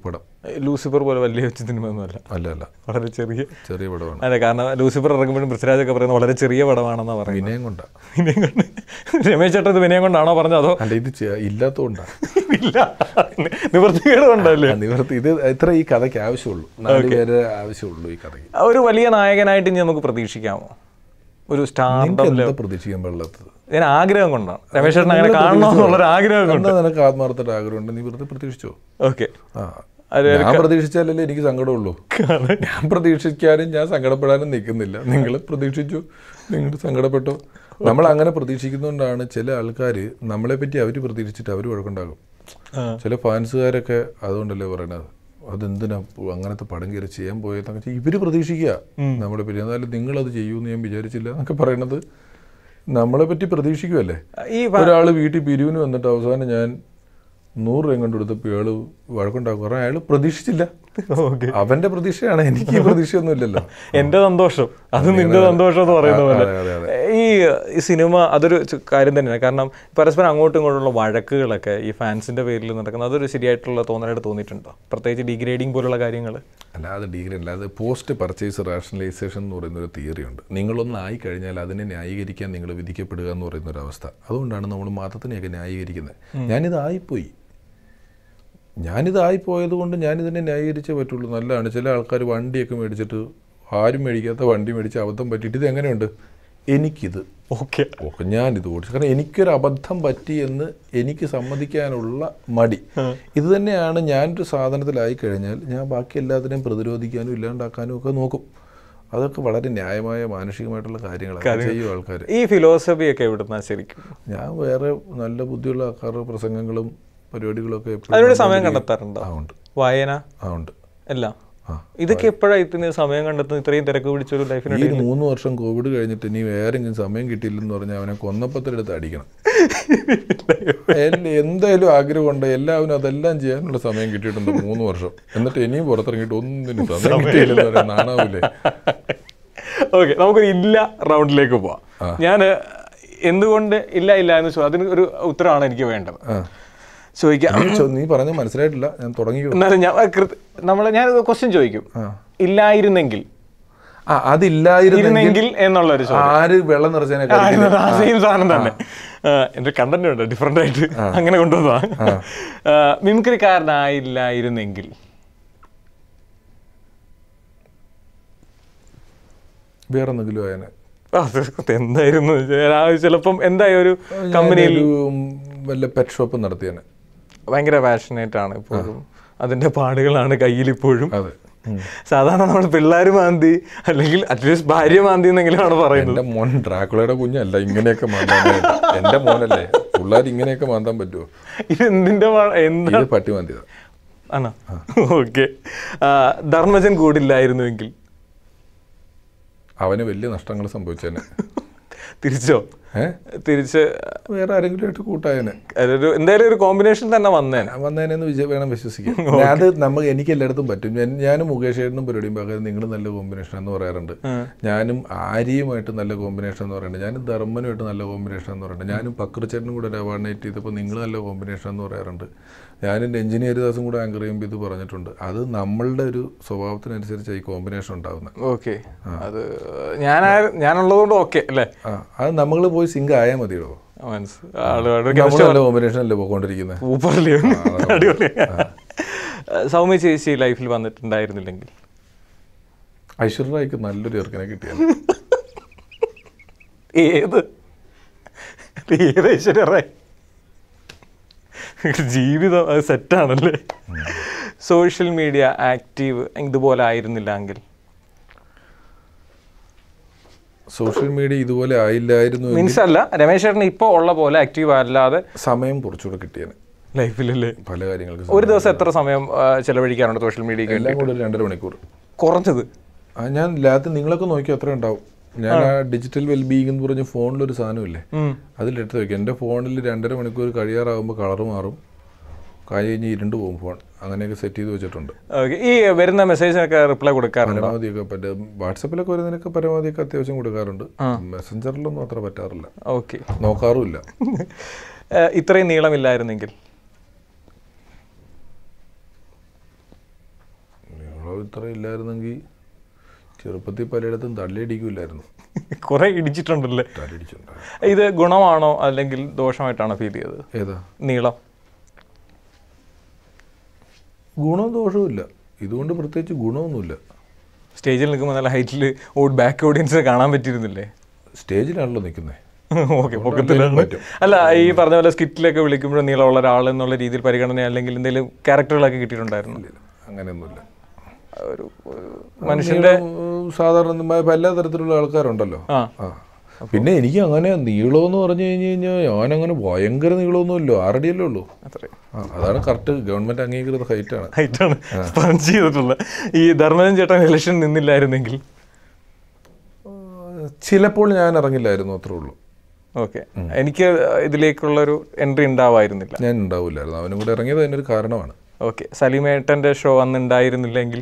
Speaker 2: ലൂസിഫർ പോലെ വലിയ സിനിമ ഒന്നുമല്ല
Speaker 1: അല്ല അല്ല
Speaker 2: വളരെ ചെറിയ
Speaker 1: ചെറിയ പടമാണ്
Speaker 2: അതെ കാരണം ലൂസിഫർ ഇറങ്ങുമ്പോഴും പൃഥ്വിരാജൊക്കെ പറയുന്നത് വളരെ ചെറിയ പടമാണെന്നാണ് പറയുന്നത്
Speaker 1: വിനയം കൊണ്ടാ
Speaker 2: വിനയം കൊണ്ട് രമേശ് ചേട്ടൻ ഇത് വിനയം കൊണ്ടാണോ പറഞ്ഞത് അതോ
Speaker 1: അല്ല ഇത് ചെ- ഇല്ലാത്തതുകൊണ്ടാ
Speaker 2: ഇല്ല നിവൃത്തികേട് കൊണ്ടല്ലേ
Speaker 1: ആ, നിവർത്തി ഇത് ഇത്ര ഈ കഥയ്ക്ക് ആവശ്യമുള്ളൂ നാല് പേരെ ആവശ്യമുള്ളൂ ഈ കഥയ്ക്ക്
Speaker 2: ഒരു വലിയ നായകനായിട്ട് ഇനി നമുക്ക് പ്രതീക്ഷിക്കാമോ ഒരു സ്റ്റാർ
Speaker 1: നിങ്ങൾക്ക് എന്താ പ്രതീക്ഷിക്കാൻ പാടില്ലാത്തത്
Speaker 2: ഞാൻ ആഗ്രഹം കൊണ്ടാണ് രമേശ് ചേട്ടൻ അങ്ങനെ കാണണമെന്നുള്ളൊരു ആഗ്രഹം കൊണ്ട്
Speaker 1: എന്താ നിനക്ക് ആത്മാർത്ഥയുടെ ആഗ്രഹമുണ്ട് നീ വെറുതെ പ്രതീക്ഷിച്ചോ
Speaker 2: ഓക്കെ
Speaker 1: ആ ഞാൻ പ്രതീക്ഷിച്ചാലല്ലേ എനിക്ക് സങ്കടമുള്ളൂ ഞാൻ പ്രതീക്ഷിക്കാനും ഞാൻ സങ്കടപ്പെടാനും നിൽക്കുന്നില്ല നിങ്ങൾ പ്രതീക്ഷിച്ചു നിങ്ങൾ സങ്കടപ്പെട്ടു നമ്മൾ അങ്ങനെ പ്രതീക്ഷിക്കുന്നതുകൊണ്ടാണ് ചില ആൾക്കാർ നമ്മളെ പറ്റി അവർ പ്രതീക്ഷിച്ചിട്ട് അവർ വഴക്കുണ്ടാകും ചില ഫാൻസുകാരൊക്കെ അതുകൊണ്ടല്ലേ പറയണത് അതെന്തിനാ പോ- അങ്ങനത്തെ പടം കയറി ചെയ്യാൻ പോയതെന്നൊക്കെ വെച്ചാൽ ഇവർ പ്രതീക്ഷിക്കുക നമ്മളെ പറ്റി എന്നാലും നിങ്ങളത് ചെയ്യുമെന്ന് ഞാൻ വിചാരിച്ചില്ല എന്നൊക്കെ പറയണത് നമ്മളെ പറ്റി പ്രതീക്ഷിക്കുമല്ലേ
Speaker 2: ഈ
Speaker 1: ഒരാൾ വീട്ടിൽ പിരിവിന് വന്നിട്ട് അവസാനം ഞാൻ നൂറ് രൂപ കൊണ്ട് കൊടുത്തപ്പോൾ ഇയാള് വഴക്കുണ്ടാക്കും കാരണം അയാൾ പ്രതീക്ഷിച്ചില്ല
Speaker 2: ഓക്കെ
Speaker 1: അവന്റെ പ്രതീക്ഷയാണ് എനിക്ക് ഈ പ്രതീക്ഷയൊന്നും ഇല്ലല്ലോ
Speaker 2: എന്റെ സന്തോഷം അത് നിന്റെ സന്തോഷം എന്ന് പറയുന്ന പോലെ
Speaker 1: അതെ, അതെ, അതെ.
Speaker 2: ഈ ഈ സിനിമ അതൊരു ചു- കാര്യം തന്നെയാണ് കാരണം പരസ്പരം അങ്ങോട്ടും ഇങ്ങോട്ടുള്ള വഴക്കുകളൊക്കെ ഈ ഫാൻസിന്റെ പേരിൽ നടക്കുന്നത് അതൊരു ശരിയായിട്ടുള്ള തോന്നലായിട്ട് തോന്നിയിട്ടുണ്ടോ പ്രത്യേകിച്ച് ഡിഗ്രേഡിങ് പോലുള്ള കാര്യങ്ങൾ
Speaker 1: അല്ലാതെ ഡിഗ്രി അല്ല അത് പോസ്റ്റ് പർച്ചേസ് റാഷണലൈസേഷൻ എന്ന് പറയുന്ന ഒരു തിയറി ഉണ്ട് നിങ്ങളൊന്ന് ആയി കഴിഞ്ഞാൽ അതിനെ ന്യായീകരിക്കാൻ നിങ്ങൾ വിധിക്കപ്പെടുക എന്ന് പറയുന്ന ഒരു അവസ്ഥ അതുകൊണ്ടാണ് നമ്മൾ മതത്തിനെയൊക്കെ ന്യായീകരിക്കുന്നത് ഞാനിത് ആയിപ്പോയി ഞാനിത് ആയിപ്പോയത് കൊണ്ട് ഞാനിതിനെ ന്യായീകരിച്ചേ പറ്റുള്ളൂ നല്ലതാണ് ചില ആൾക്കാർ വണ്ടിയൊക്കെ മേടിച്ചിട്ട് ആരും മേടിക്കാത്ത വണ്ടി മേടിച്ച് അബദ്ധം പറ്റിയിട്ട് ഇത് എങ്ങനെയുണ്ട് എനിക്കിത്
Speaker 2: ഓക്കെ
Speaker 1: ഓക്കെ ഞാനിത് ഓടിച്ചു കാരണം എനിക്കൊരു അബദ്ധം പറ്റി എന്ന് എനിക്ക് സമ്മതിക്കാനുള്ള മടി ഇത് തന്നെയാണ് ഞാനൊരു സാധനത്തിലായി കഴിഞ്ഞാൽ ഞാൻ ബാക്കി എല്ലാത്തിനെയും പ്രതിരോധിക്കാനും ഇല്ലാണ്ടാക്കാനും ഒക്കെ നോക്കും അതൊക്കെ വളരെ ന്യായമായ മാനസികമായിട്ടുള്ള കാര്യങ്ങളാണ് ചെയ്യും ആൾക്കാർ
Speaker 2: ഈ ഫിലോസഫി ഒക്കെ എവിടുന്നാ ശരിക്കും
Speaker 1: ഞാൻ വേറെ നല്ല ബുദ്ധിയുള്ള ആൾക്കാരുടെ പ്രസംഗങ്ങളും പരിപാടികളൊക്കെ എപ്പോഴും
Speaker 2: അതിനൊരു സമയം കണ്ടെത്താറുണ്ടോ
Speaker 1: ആ ഉണ്ട്
Speaker 2: വായന
Speaker 1: ആ ഉണ്ട്
Speaker 2: എല്ലാം
Speaker 1: ആ.
Speaker 2: ഇതൊക്കെ എപ്പോഴാണ് ഇത്തിന് സമയം കണ്ടെത്തുന്നത് ഇത്രയും തിരക്ക് പിടിച്ചൊരു ലൈഫിന്
Speaker 1: ഈ മൂന്ന് വർഷം കോവിഡ് കഴിഞ്ഞിട്ട് ഇനി വേറെങ്കിലും സമയം കിട്ടിയില്ലെന്ന് പറഞ്ഞാൽ അവനെ കൊന്നപ്പത്തിലെടുത്ത് അടിക്കണം എല്ല- എന്തായാലും ആഗ്രഹമുണ്ട് എല്ലാവരും അതെല്ലാം ചെയ്യാനുള്ള സമയം കിട്ടിയിട്ടുണ്ട് മൂന്ന് വർഷം എന്നിട്ട് ഇനിയും പുറത്തിറങ്ങിയിട്ട് ഒന്നിനും സമയം കിട്ടിയില്ലെന്ന് പറയാൻ നാണാവൂലേ
Speaker 2: ഓക്കെ നമുക്കൊരു ഇല്ല റൗണ്ടിലേക്ക് പോവാം ഞാൻ എന്തുകൊണ്ട് ഇല്ല ഇല്ല എന്ന് ചോദിച്ചു അതിന് ഒരു ഉത്തരമാണ് എനിക്ക് വേണ്ടത്
Speaker 1: ആ.
Speaker 2: ചോദിക്കാം
Speaker 1: നീ ചോ- നീ പറഞ്ഞത് മനസ്സിലായിട്ടില്ല ഞാൻ തുടങ്ങിയോ
Speaker 2: എന്നാലും ഞാൻ നമ്മൾ ഞാൻ ക്വസ്റ്റ്യൻ ചോദിക്കും ഇല്ലായിരുന്നെങ്കിൽ
Speaker 1: ആ അതില്ലായിരുന്നെങ്കിൽ
Speaker 2: ഇരുന്നെങ്കിൽ എന്നുള്ളൊരു ചോദ്യം
Speaker 1: ആര് വെള്ളം നിറച്ചതിനെ
Speaker 2: സെയിം സാധനം തന്നെ ആ, എന്റെ കണ്ടന്റ് ഉണ്ട് ഡിഫറെന്റ് ആയിട്ട് അങ്ങനെ കൊണ്ടുവന്നതാ മിമിക്രിക്കാരനായില്ലായിരുന്നെങ്കിൽ
Speaker 1: വേറെ എന്തെങ്കിലും ആയനെ
Speaker 2: അത് എന്തായിരുന്നു ചിലപ്പം എന്തായി ഒരു കമ്പനിയിൽ
Speaker 1: ഒരു വല്ല പെറ്റ് ഷോപ്പ് നടത്തിയനെ
Speaker 2: ഭയങ്കര പാഷനേറ്റ് ആണ് ഇപ്പോഴും അതിന്റെ പാടുകളാണ് കയ്യിൽ ഇപ്പോഴും
Speaker 1: അതെ ഉം.
Speaker 2: സാധാരണ നമ്മൾ പിള്ളേർ മാന്തി അല്ലെങ്കിൽ അറ്റ്ലീസ്റ്റ് ഭാര്യ മാന്തി എന്നെങ്കിലുമാണ് പറയുന്നത്
Speaker 1: എന്റെ മോൻ ഡ്രാക്കുളയുടെ കുഞ്ഞല്ല ഇങ്ങനെയൊക്കെ മാന്താൻ എന്റെ മോനല്ലേ പിള്ളേർ ഇങ്ങനെയൊക്കെ മാന്താൻ പറ്റുമോ
Speaker 2: ഇത് എന്തിന്റെ പാ- എന്താ
Speaker 1: ഇത് പട്ടി മാന്തിയതാ
Speaker 2: ആണോ ഓക്കെ ധർമ്മജൻ കൂടില്ലായിരുന്നുവെങ്കിൽ
Speaker 1: അവന് വലിയ നഷ്ടങ്ങൾ സംഭവിച്ചേനെ
Speaker 2: തിരിച്ചോ
Speaker 1: ഏ
Speaker 2: തിരിച്ച്
Speaker 1: വേറെ ആരെങ്കിലും ആയിട്ട് കൂട്ടായനെ
Speaker 2: അതൊരു എന്തായാലും ഒരു കോമ്പിനേഷൻ തന്നെ വന്നേനെ
Speaker 1: വന്നതിനെന്ന് വിജയ വേണം വിശ്വസിക്കാം അത് നമുക്ക് എനിക്ക് എല്ലായിടത്തും പറ്റും ഞാൻ ഞാനും മുകേഷ് ഏട്ടനും പരിപാടിയും പകരം നിങ്ങൾ നല്ല കോമ്പിനേഷൻ എന്ന് പറയാറുണ്ട് ഞാനും ആര്യയുമായിട്ട് നല്ല കോമ്പിനേഷൻ എന്ന് പറയുന്നുണ്ട് ഞാനും ധർമ്മനുമായിട്ട് നല്ല കോമ്പിനേഷൻ എന്ന് പറയുന്നുണ്ട് ഞാനും പക്രച്ചേട്ടനും കൂടെ ഒരു അവാർഡേറ്റ് ചെയ്തപ്പോൾ നിങ്ങൾ നല്ല കോമ്പിനേഷൻ എന്ന് പറയാറുണ്ട് ഞാനും രഞ്ജിനി ഹരിദാസും കൂടെ ആങ്കർ ചെയ്യുമ്പോൾ ഇത് പറഞ്ഞിട്ടുണ്ട് അത് നമ്മളുടെ ഒരു സ്വഭാവത്തിനനുസരിച്ച് ഈ കോമ്പിനേഷൻ ഉണ്ടാകുന്നത്
Speaker 2: ഓക്കെ അത് ഞാൻ ഞാനുള്ളതുകൊണ്ട് ഓക്കെ അല്ലേ
Speaker 1: ആ അത് നമ്മൾ പോയി സിങ്ക് ആയാൽ മതിയോ
Speaker 2: മനസ്സിലായി ആളുകളുടെ
Speaker 1: നമ്മൾ നല്ല കോമ്പിനേഷൻ അല്ലേ പോയിക്കൊണ്ടിരിക്കുന്നത്
Speaker 2: സൂപ്പർലി അടിപൊളി സൗമ്യ ചേച്ചി ലൈഫിൽ വന്നിട്ടുണ്ടായിരുന്നില്ലെങ്കിൽ
Speaker 1: ഐശ്വര്യ റായിക്ക് നല്ലൊരു ചെറുക്കനെ കിട്ടിയത്
Speaker 2: ഏത് ഏത് ഐശ്വര്യ റായ് ജീവിതം അത് സെറ്റാണല്ലേ സോഷ്യൽ മീഡിയ ആക്റ്റീവ് ഇതുപോലെ ആയിരുന്നില്ല എങ്കിൽ
Speaker 1: സോഷ്യൽ മീഡിയ ഇതുപോലെ ആയില്ലായിരുന്നു
Speaker 2: മീൻസ് അല്ല രമേശ് ചേട്ടൻ ഇപ്പോൾ ഉള്ള പോലെ ആക്റ്റീവ് അല്ലാതെ
Speaker 1: സമയം കുറച്ചുകൂടെ കിട്ടിയേനെ
Speaker 2: ലൈഫിലല്ലേ
Speaker 1: പല കാര്യങ്ങൾക്ക്
Speaker 2: ഒരു ദിവസം എത്ര സമയം ആ, ചെലവഴിക്കാറുണ്ട് സോഷ്യൽ മീഡിയക്ക്
Speaker 1: എല്ലാം കൂടെ ഒരു രണ്ടര മണിക്കൂർ
Speaker 2: കുറഞ്ഞത്
Speaker 1: ആ ഞാൻ ലാത്ത് നിങ്ങളൊക്കെ നോക്കി അത്ര ഉണ്ടാവും ഞാൻ ആ ഡിജിറ്റൽ വെൽബീയിങ് എന്ന് പറഞ്ഞ ഫോണിലൊരു സാധനമില്ലേ
Speaker 2: ഉം.
Speaker 1: അതിലെടുത്ത് വെക്കാം എൻ്റെ ഫോണിൽ രണ്ടര മണിക്കൂർ കഴിയാറാകുമ്പോൾ കളർ മാറും കായ് കഴിഞ്ഞ് ഇരുണ്ട് പോകും ഫോൺ അങ്ങനെയൊക്കെ സെറ്റ് ചെയ്ത് വെച്ചിട്ടുണ്ട്
Speaker 2: Okay. ഈ വരുന്ന മെസ്സേജിനൊക്കെ റിപ്ലൈ കൊടുക്കാറുണ്ട്
Speaker 1: പരമാവധിയൊക്കെ പറ്റ വാട്സപ്പിലൊക്കെ വരുന്നതിനൊക്കെ പരമാവധിയൊക്കെ അത്യാവശ്യം കൊടുക്കാറുണ്ട് മെസ്സഞ്ചറിലൊന്നും അത്ര പറ്റാറില്ല
Speaker 2: ഓക്കെ
Speaker 1: നോക്കാറുമില്ല
Speaker 2: ഇത്രയും നീളമില്ലായിരുന്നെങ്കിൽ
Speaker 1: സ്വഭാവം ഇത്ര ഇല്ലായിരുന്നെങ്കിൽ ചെറുപ്പത്തിൽ പലയിടത്തും തള്ളിയടിക്കില്ലായിരുന്നു
Speaker 2: കുറെ ഇടിച്ചിട്ടുണ്ടല്ലേ
Speaker 1: തലയിടിച്ചുണ്ടായിരുന്നു
Speaker 2: ഇത് ഗുണമാണോ അല്ലെങ്കിൽ ദോഷമായിട്ടാണോ ഫീൽ ചെയ്തത്
Speaker 1: ഏതാ
Speaker 2: നീളം
Speaker 1: ഗുണവും ദോഷവുമില്ല ഇതുകൊണ്ട് പ്രത്യേകിച്ച് ഗുണമൊന്നുമില്ല
Speaker 2: സ്റ്റേജിൽ നിൽക്കുമ്പോൾ നല്ല ഹൈറ്റിൽ ഓട് ബാക്ക് ഓഡിയൻസിനെ കാണാൻ പറ്റിയിരുന്നില്ലേ
Speaker 1: സ്റ്റേജിലാണല്ലോ നിൽക്കുന്നത്
Speaker 2: ഓക്കെ പൊക്കത്തിലാണ് അല്ല ഈ പറഞ്ഞ പോലെ സ്കിറ്റിലൊക്കെ വിളിക്കുമ്പോൾ നീളമുള്ള ഒരാൾ എന്നുള്ള രീതിയിൽ പരിഗണന അല്ലെങ്കിൽ എന്തെങ്കിലും ക്യാരക്ടറുകളൊക്കെ കിട്ടിയിട്ടുണ്ടായിരുന്നു
Speaker 1: അങ്ങനെയൊന്നുമില്ല
Speaker 2: ഒരു ഒരു മനുഷ്യന്റെ
Speaker 1: നീളം, സാധാരണ നമ്മ- എല്ലാ തരത്തിലുള്ള ആൾക്കാരുണ്ടല്ലോ
Speaker 2: ആ
Speaker 1: ആ പിന്നെ എനിക്ക് അങ്ങനെ നീളമെന്ന് പറഞ്ഞു കഴിഞ്ഞ് കഴിഞ്ഞാൽ ഞാനങ്ങനെ ഭയങ്കര നീളമൊന്നുമില്ലോ ആറടിയല്ലേ ഉള്ളൂ
Speaker 2: അത്രയും
Speaker 1: ആ അതാണ് കറക്റ്റ് ഗവൺമെന്റ് അംഗീകൃത ഹൈറ്റാണ്
Speaker 2: ഹൈറ്റാണ് പഞ്ച് ചെയ്തിട്ടുള്ളത് ഈ ധർമ്മജൻ ചേട്ടൻ ഇലക്ഷൻ നിന്നില്ലായിരുന്നെങ്കിൽ
Speaker 1: ചിലപ്പോൾ ഞാൻ ഇറങ്ങില്ലായിരുന്നു അത്രേ ഉള്ളൂ
Speaker 2: ഓക്കെ എനിക്ക് ഇതിലേക്കുള്ളൊരു എൻട്രി ഉണ്ടാവായിരുന്നില്ല
Speaker 1: ഞാൻ ഉണ്ടാവില്ലായിരുന്നു അവനും കൂടെ ഇറങ്ങിയത് അതിനൊരു കാരണമാണ്
Speaker 2: ഓക്കെ സലീമേട്ടൻ്റെ ഷോ അന്ന് ഉണ്ടായിരുന്നില്ലെങ്കിൽ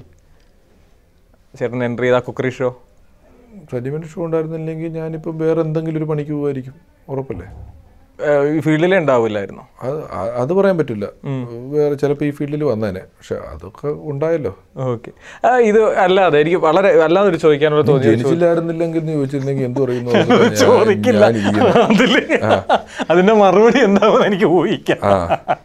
Speaker 2: ചേട്ടൻ എൻട്രി ചെയ്ത കുക്കറി ഷോ
Speaker 1: സജിമെന്റ് ഷോ ഉണ്ടായിരുന്നില്ലെങ്കിൽ ഞാനിപ്പം വേറെ എന്തെങ്കിലും ഒരു പണിക്ക് പോകുമായിരിക്കും ഉറപ്പല്ലേ
Speaker 2: ഈ ഫീൽഡിലേ ഉണ്ടാവില്ലായിരുന്നു
Speaker 1: അത് അ- അത് പറയാൻ പറ്റില്ല വേറെ ചിലപ്പോൾ ഈ ഫീൽഡിൽ വന്നേനെ പക്ഷെ അതൊക്കെ ഉണ്ടായല്ലോ
Speaker 2: ഓക്കെ ഇത് അല്ലാതെ എനിക്ക് വളരെ അല്ലാതെ ഒരു ചോദിക്കാനുള്ള തോന്നി
Speaker 1: ജനിച്ചില്ലായിരുന്നില്ലെങ്കിൽ എന്ന് ചോദിച്ചിരുന്നെങ്കിൽ എന്ത് പറയുന്നു അത് ഞാൻ-
Speaker 2: ചോദിക്കില്ല
Speaker 1: ഞാനിരിക്കുന്നു.
Speaker 2: അതില് അതിന്റെ മറുപടി എന്താവും എനിക്ക് ഊഹിക്കാം
Speaker 1: ആ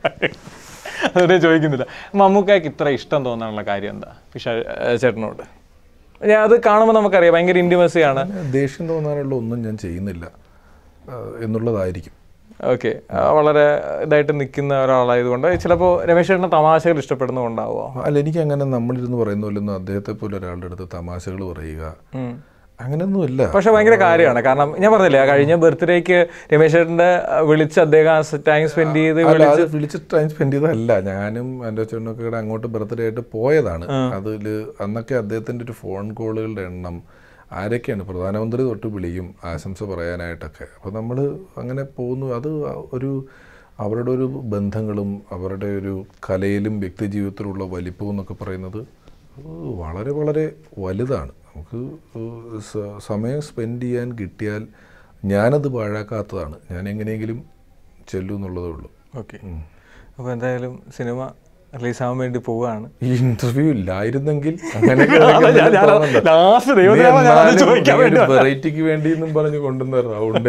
Speaker 2: അതുകൊണ്ട് ചോദിക്കുന്നില്ല മമ്മൂക്കായ്ക്ക് ഇത്ര ഇഷ്ടം തോന്നാനുള്ള കാര്യം എന്താ പിഷ ചേട്ടനോട് ഞാൻ അത് കാണുമ്പോൾ നമുക്കറിയാം ഭയങ്കര ഇൻറ്റിമസിയാണ്
Speaker 1: ദേഷ്യം തോന്നാനുള്ള ഒന്നും ഞാൻ ചെയ്യുന്നില്ല ആ, എന്നുള്ളതായിരിക്കും
Speaker 2: ഓക്കെ വളരെ ഇതായിട്ട് നിൽക്കുന്ന ഒരാളായതുകൊണ്ട് ചിലപ്പോൾ രമേശ് ചേട്ടൻ്റെ തമാശകൾ ഇഷ്ടപ്പെടുന്നുണ്ടാവോ
Speaker 1: അല്ല എനിക്ക് അങ്ങനെ നമ്മളിരുന്ന് പറയുന്ന പോലൊന്നും അദ്ദേഹത്തെ പോലെ ഒരാളുടെ അടുത്ത് തമാശകൾ പറയുക അങ്ങനെയൊന്നുമില്ല
Speaker 2: പക്ഷെ ഭയങ്കര കാര്യമാണ് കാരണം ഞാൻ പറഞ്ഞില്ലേ ആ കഴിഞ്ഞ ബർത്ത്ഡേക്ക് രമേശ് ചേട്ടൻ്റെ വിളിച്ച് അദ്ദേഹം ടൈം സ്പെൻഡ് ചെയ്ത്
Speaker 1: അല്ല അത് വിളിച്ചിട്ട് ടൈം സ്പെൻഡ് ചെയ്തതല്ല ഞാനും എൻ്റെ ചേട്ടനൊക്കെ കൂടെ അങ്ങോട്ട് ബർത്ത്ഡേ ആയിട്ട് പോയതാണ് അതിൽ അന്നൊക്കെ അദ്ദേഹത്തിൻ്റെ ഒരു ഫോൺ കോളുകളുടെ എണ്ണം ആരൊക്കെയാണ് പ്രധാനമന്ത്രി തൊട്ട് വിളിക്കും ആശംസ പറയാനായിട്ടൊക്കെ അപ്പോൾ നമ്മൾ അങ്ങനെ പോകുന്നു അത് ഒരു അവരുടെ ഒരു ബന്ധങ്ങളും അവരുടെ ഒരു കലയിലും വ്യക്തി ജീവിതത്തിലുള്ള വലിപ്പവും എന്നൊക്കെ പറയുന്നത് അത് വളരെ വളരെ വലുതാണ് നമുക്ക് സ- സമയം സ്പെൻഡ് ചെയ്യാൻ കിട്ടിയാൽ ഞാനത് പാഴാക്കാത്തതാണ് ഞാൻ എങ്ങനെയെങ്കിലും ചെല്ലും എന്നുള്ളതേ ഉള്ളൂ
Speaker 2: ഓക്കെ അപ്പോൾ എന്തായാലും സിനിമ റിലീസാവാൻ വേണ്ടി പോവുകയാണ്
Speaker 1: ഈ ഇന്റർവ്യൂ ഇല്ലായിരുന്നെങ്കിൽ അങ്ങനെയൊക്കെ
Speaker 2: ലാസ്റ്റ് ചോദിക്കാൻ വേണ്ടി
Speaker 1: വെറൈറ്റിക്ക് വേണ്ടി എന്നും പറഞ്ഞ് കൊണ്ടുവന്ന റൗണ്ടേ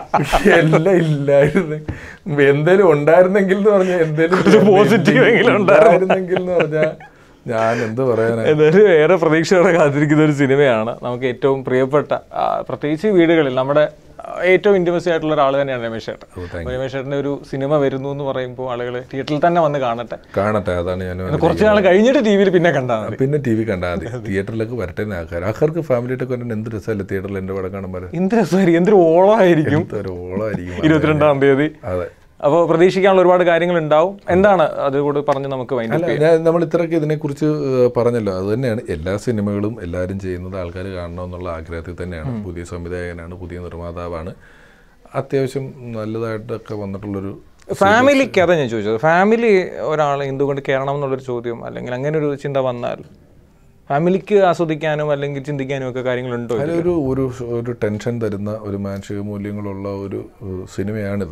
Speaker 1: എല്ലാം ഇല്ലായിരുന്നു എന്തേലും ഉണ്ടായിരുന്നെങ്കിൽ എന്ന് പറഞ്ഞാൽ എന്തേലും
Speaker 2: positive എങ്കിലും
Speaker 1: ഉണ്ടായിരുന്നെങ്കിൽ എന്ന് പറഞ്ഞാൽ ഞാൻ എന്ത് പറയാനാ
Speaker 2: എന്തായാലും ഏറെ പ്രതീക്ഷയോടെ കാത്തിരിക്കുന്ന ഒരു സിനിമയാണ് നമുക്ക് ഏറ്റവും പ്രിയപ്പെട്ട ആ, പ്രത്യേകിച്ച് വീടുകളിൽ നമ്മുടെ ആ, ഏറ്റവും ഇൻറ്റിമസി ആയിട്ടുള്ള ഒരാൾ തന്നെയാണ് രമേശ് ചേട്ടൻ
Speaker 1: ഓ, thank
Speaker 2: അപ്പോൾ രമേശ് ചേട്ടൻ്റെ ഒരു സിനിമ വരുന്നു എന്ന് പറയുമ്പോൾ ആളുകൾ തിയേറ്ററിൽ തന്നെ വന്ന് കാണട്ടെ
Speaker 1: കാണട്ടെ അതാണ് ഞാൻ
Speaker 2: കുറച്ച് നാൾ കഴിഞ്ഞിട്ട് ടി വിയിൽ പിന്നെ കണ്ടാൽ മതി
Speaker 1: പിന്നെ ടി വി കണ്ടാൽ മതി തിയേറ്ററിലേക്ക് വരട്ടെ എന്ന് ആൾക്കാർ ആൾക്കാർക്ക് ഫാമിലിയായിട്ടൊക്കെ വരാൻ എന്ത് രസമല്ലേ തിയേറ്ററിൽ എൻ്റെ പടം കാണുമ്പോൾ
Speaker 2: എന്ത് രസമായിരിക്കും എന്തൊരു ഓളമായിരിക്കും
Speaker 1: എന്തൊരു ഓളമായിരിക്കും
Speaker 2: ഇരുപത്തിരണ്ടാം തീയതി
Speaker 1: അതെ
Speaker 2: അപ്പോൾ പ്രതീക്ഷിക്കാനുള്ള ഒരുപാട് കാര്യങ്ങൾ ഉണ്ടാവും എന്താണ് അതുകൂടി പറഞ്ഞ് നമുക്ക് വൈൻഡ്
Speaker 1: അല്ല ഞാൻ നമ്മൾ ഇത്രയൊക്കെ ഇതിനെക്കുറിച്ച് ഏഹ്, പറഞ്ഞല്ലോ അത് തന്നെയാണ് എല്ലാ സിനിമകളും എല്ലാവരും ചെയ്യുന്നത് ആൾക്കാർ കാണണമെന്നുള്ള ആഗ്രഹത്തിൽ തന്നെയാണ് പുതിയ സംവിധായകനാണ് പുതിയ നിർമ്മാതാവാണ് അത്യാവശ്യം നല്ലതായിട്ടൊക്കെ വന്നിട്ടുള്ളൊരു
Speaker 2: ഫാമിലിക്ക് അതാ ഞാൻ ചോദിച്ചത് ഫാമിലി ഒരാൾ എന്തുകൊണ്ട് കയറണം എന്നുള്ളൊരു ചോദ്യം അല്ലെങ്കിൽ അങ്ങനെ ഒരു ചിന്ത വന്നാൽ ഫാമിലിക്ക് ആസ്വദിക്കാനും അല്ലെങ്കിൽ ചിന്തിക്കാനും ഒക്കെ കാര്യങ്ങളുണ്ടോ ഇതിൽ?
Speaker 1: അതിലൊരു ഒരു ഒരു ടെൻഷൻ തരുന്ന ഒരു മാനസിക മൂല്യങ്ങളുള്ള ഒരു ഏഹ്, സിനിമയാണിത്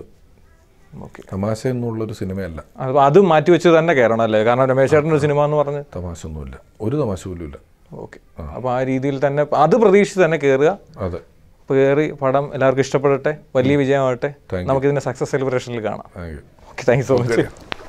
Speaker 2: ഓക്കെ
Speaker 1: തമാശ എന്നുള്ളൊരു സിനിമയല്ല
Speaker 2: അത് അത് മാറ്റി വെച്ച് തന്നെ കയറണം അല്ലേ കാരണം രമേശ് ചേട്ടൻ്റെ ഒരു സിനിമ എന്ന് പറഞ്ഞ്
Speaker 1: തമാശ ഒന്നുമില്ല ഒരു തമാശ പോലും ഇല്ല
Speaker 2: ഓക്കെ അപ്പോൾ ആ രീതിയിൽ തന്നെ അത് പ്രതീക്ഷിച്ച് തന്നെ കയറുക
Speaker 1: അതെ
Speaker 2: അപ്പോൾ കയറി പടം എല്ലാവർക്കും ഇഷ്ടപ്പെടട്ടെ വലിയ വിജയമാവട്ടെ
Speaker 1: Thank you.
Speaker 2: നമുക്കിതിൻ്റെ സക്സസ് സെലിബ്രേഷനിൽ കാണാം
Speaker 1: thank you
Speaker 2: okay thank you so much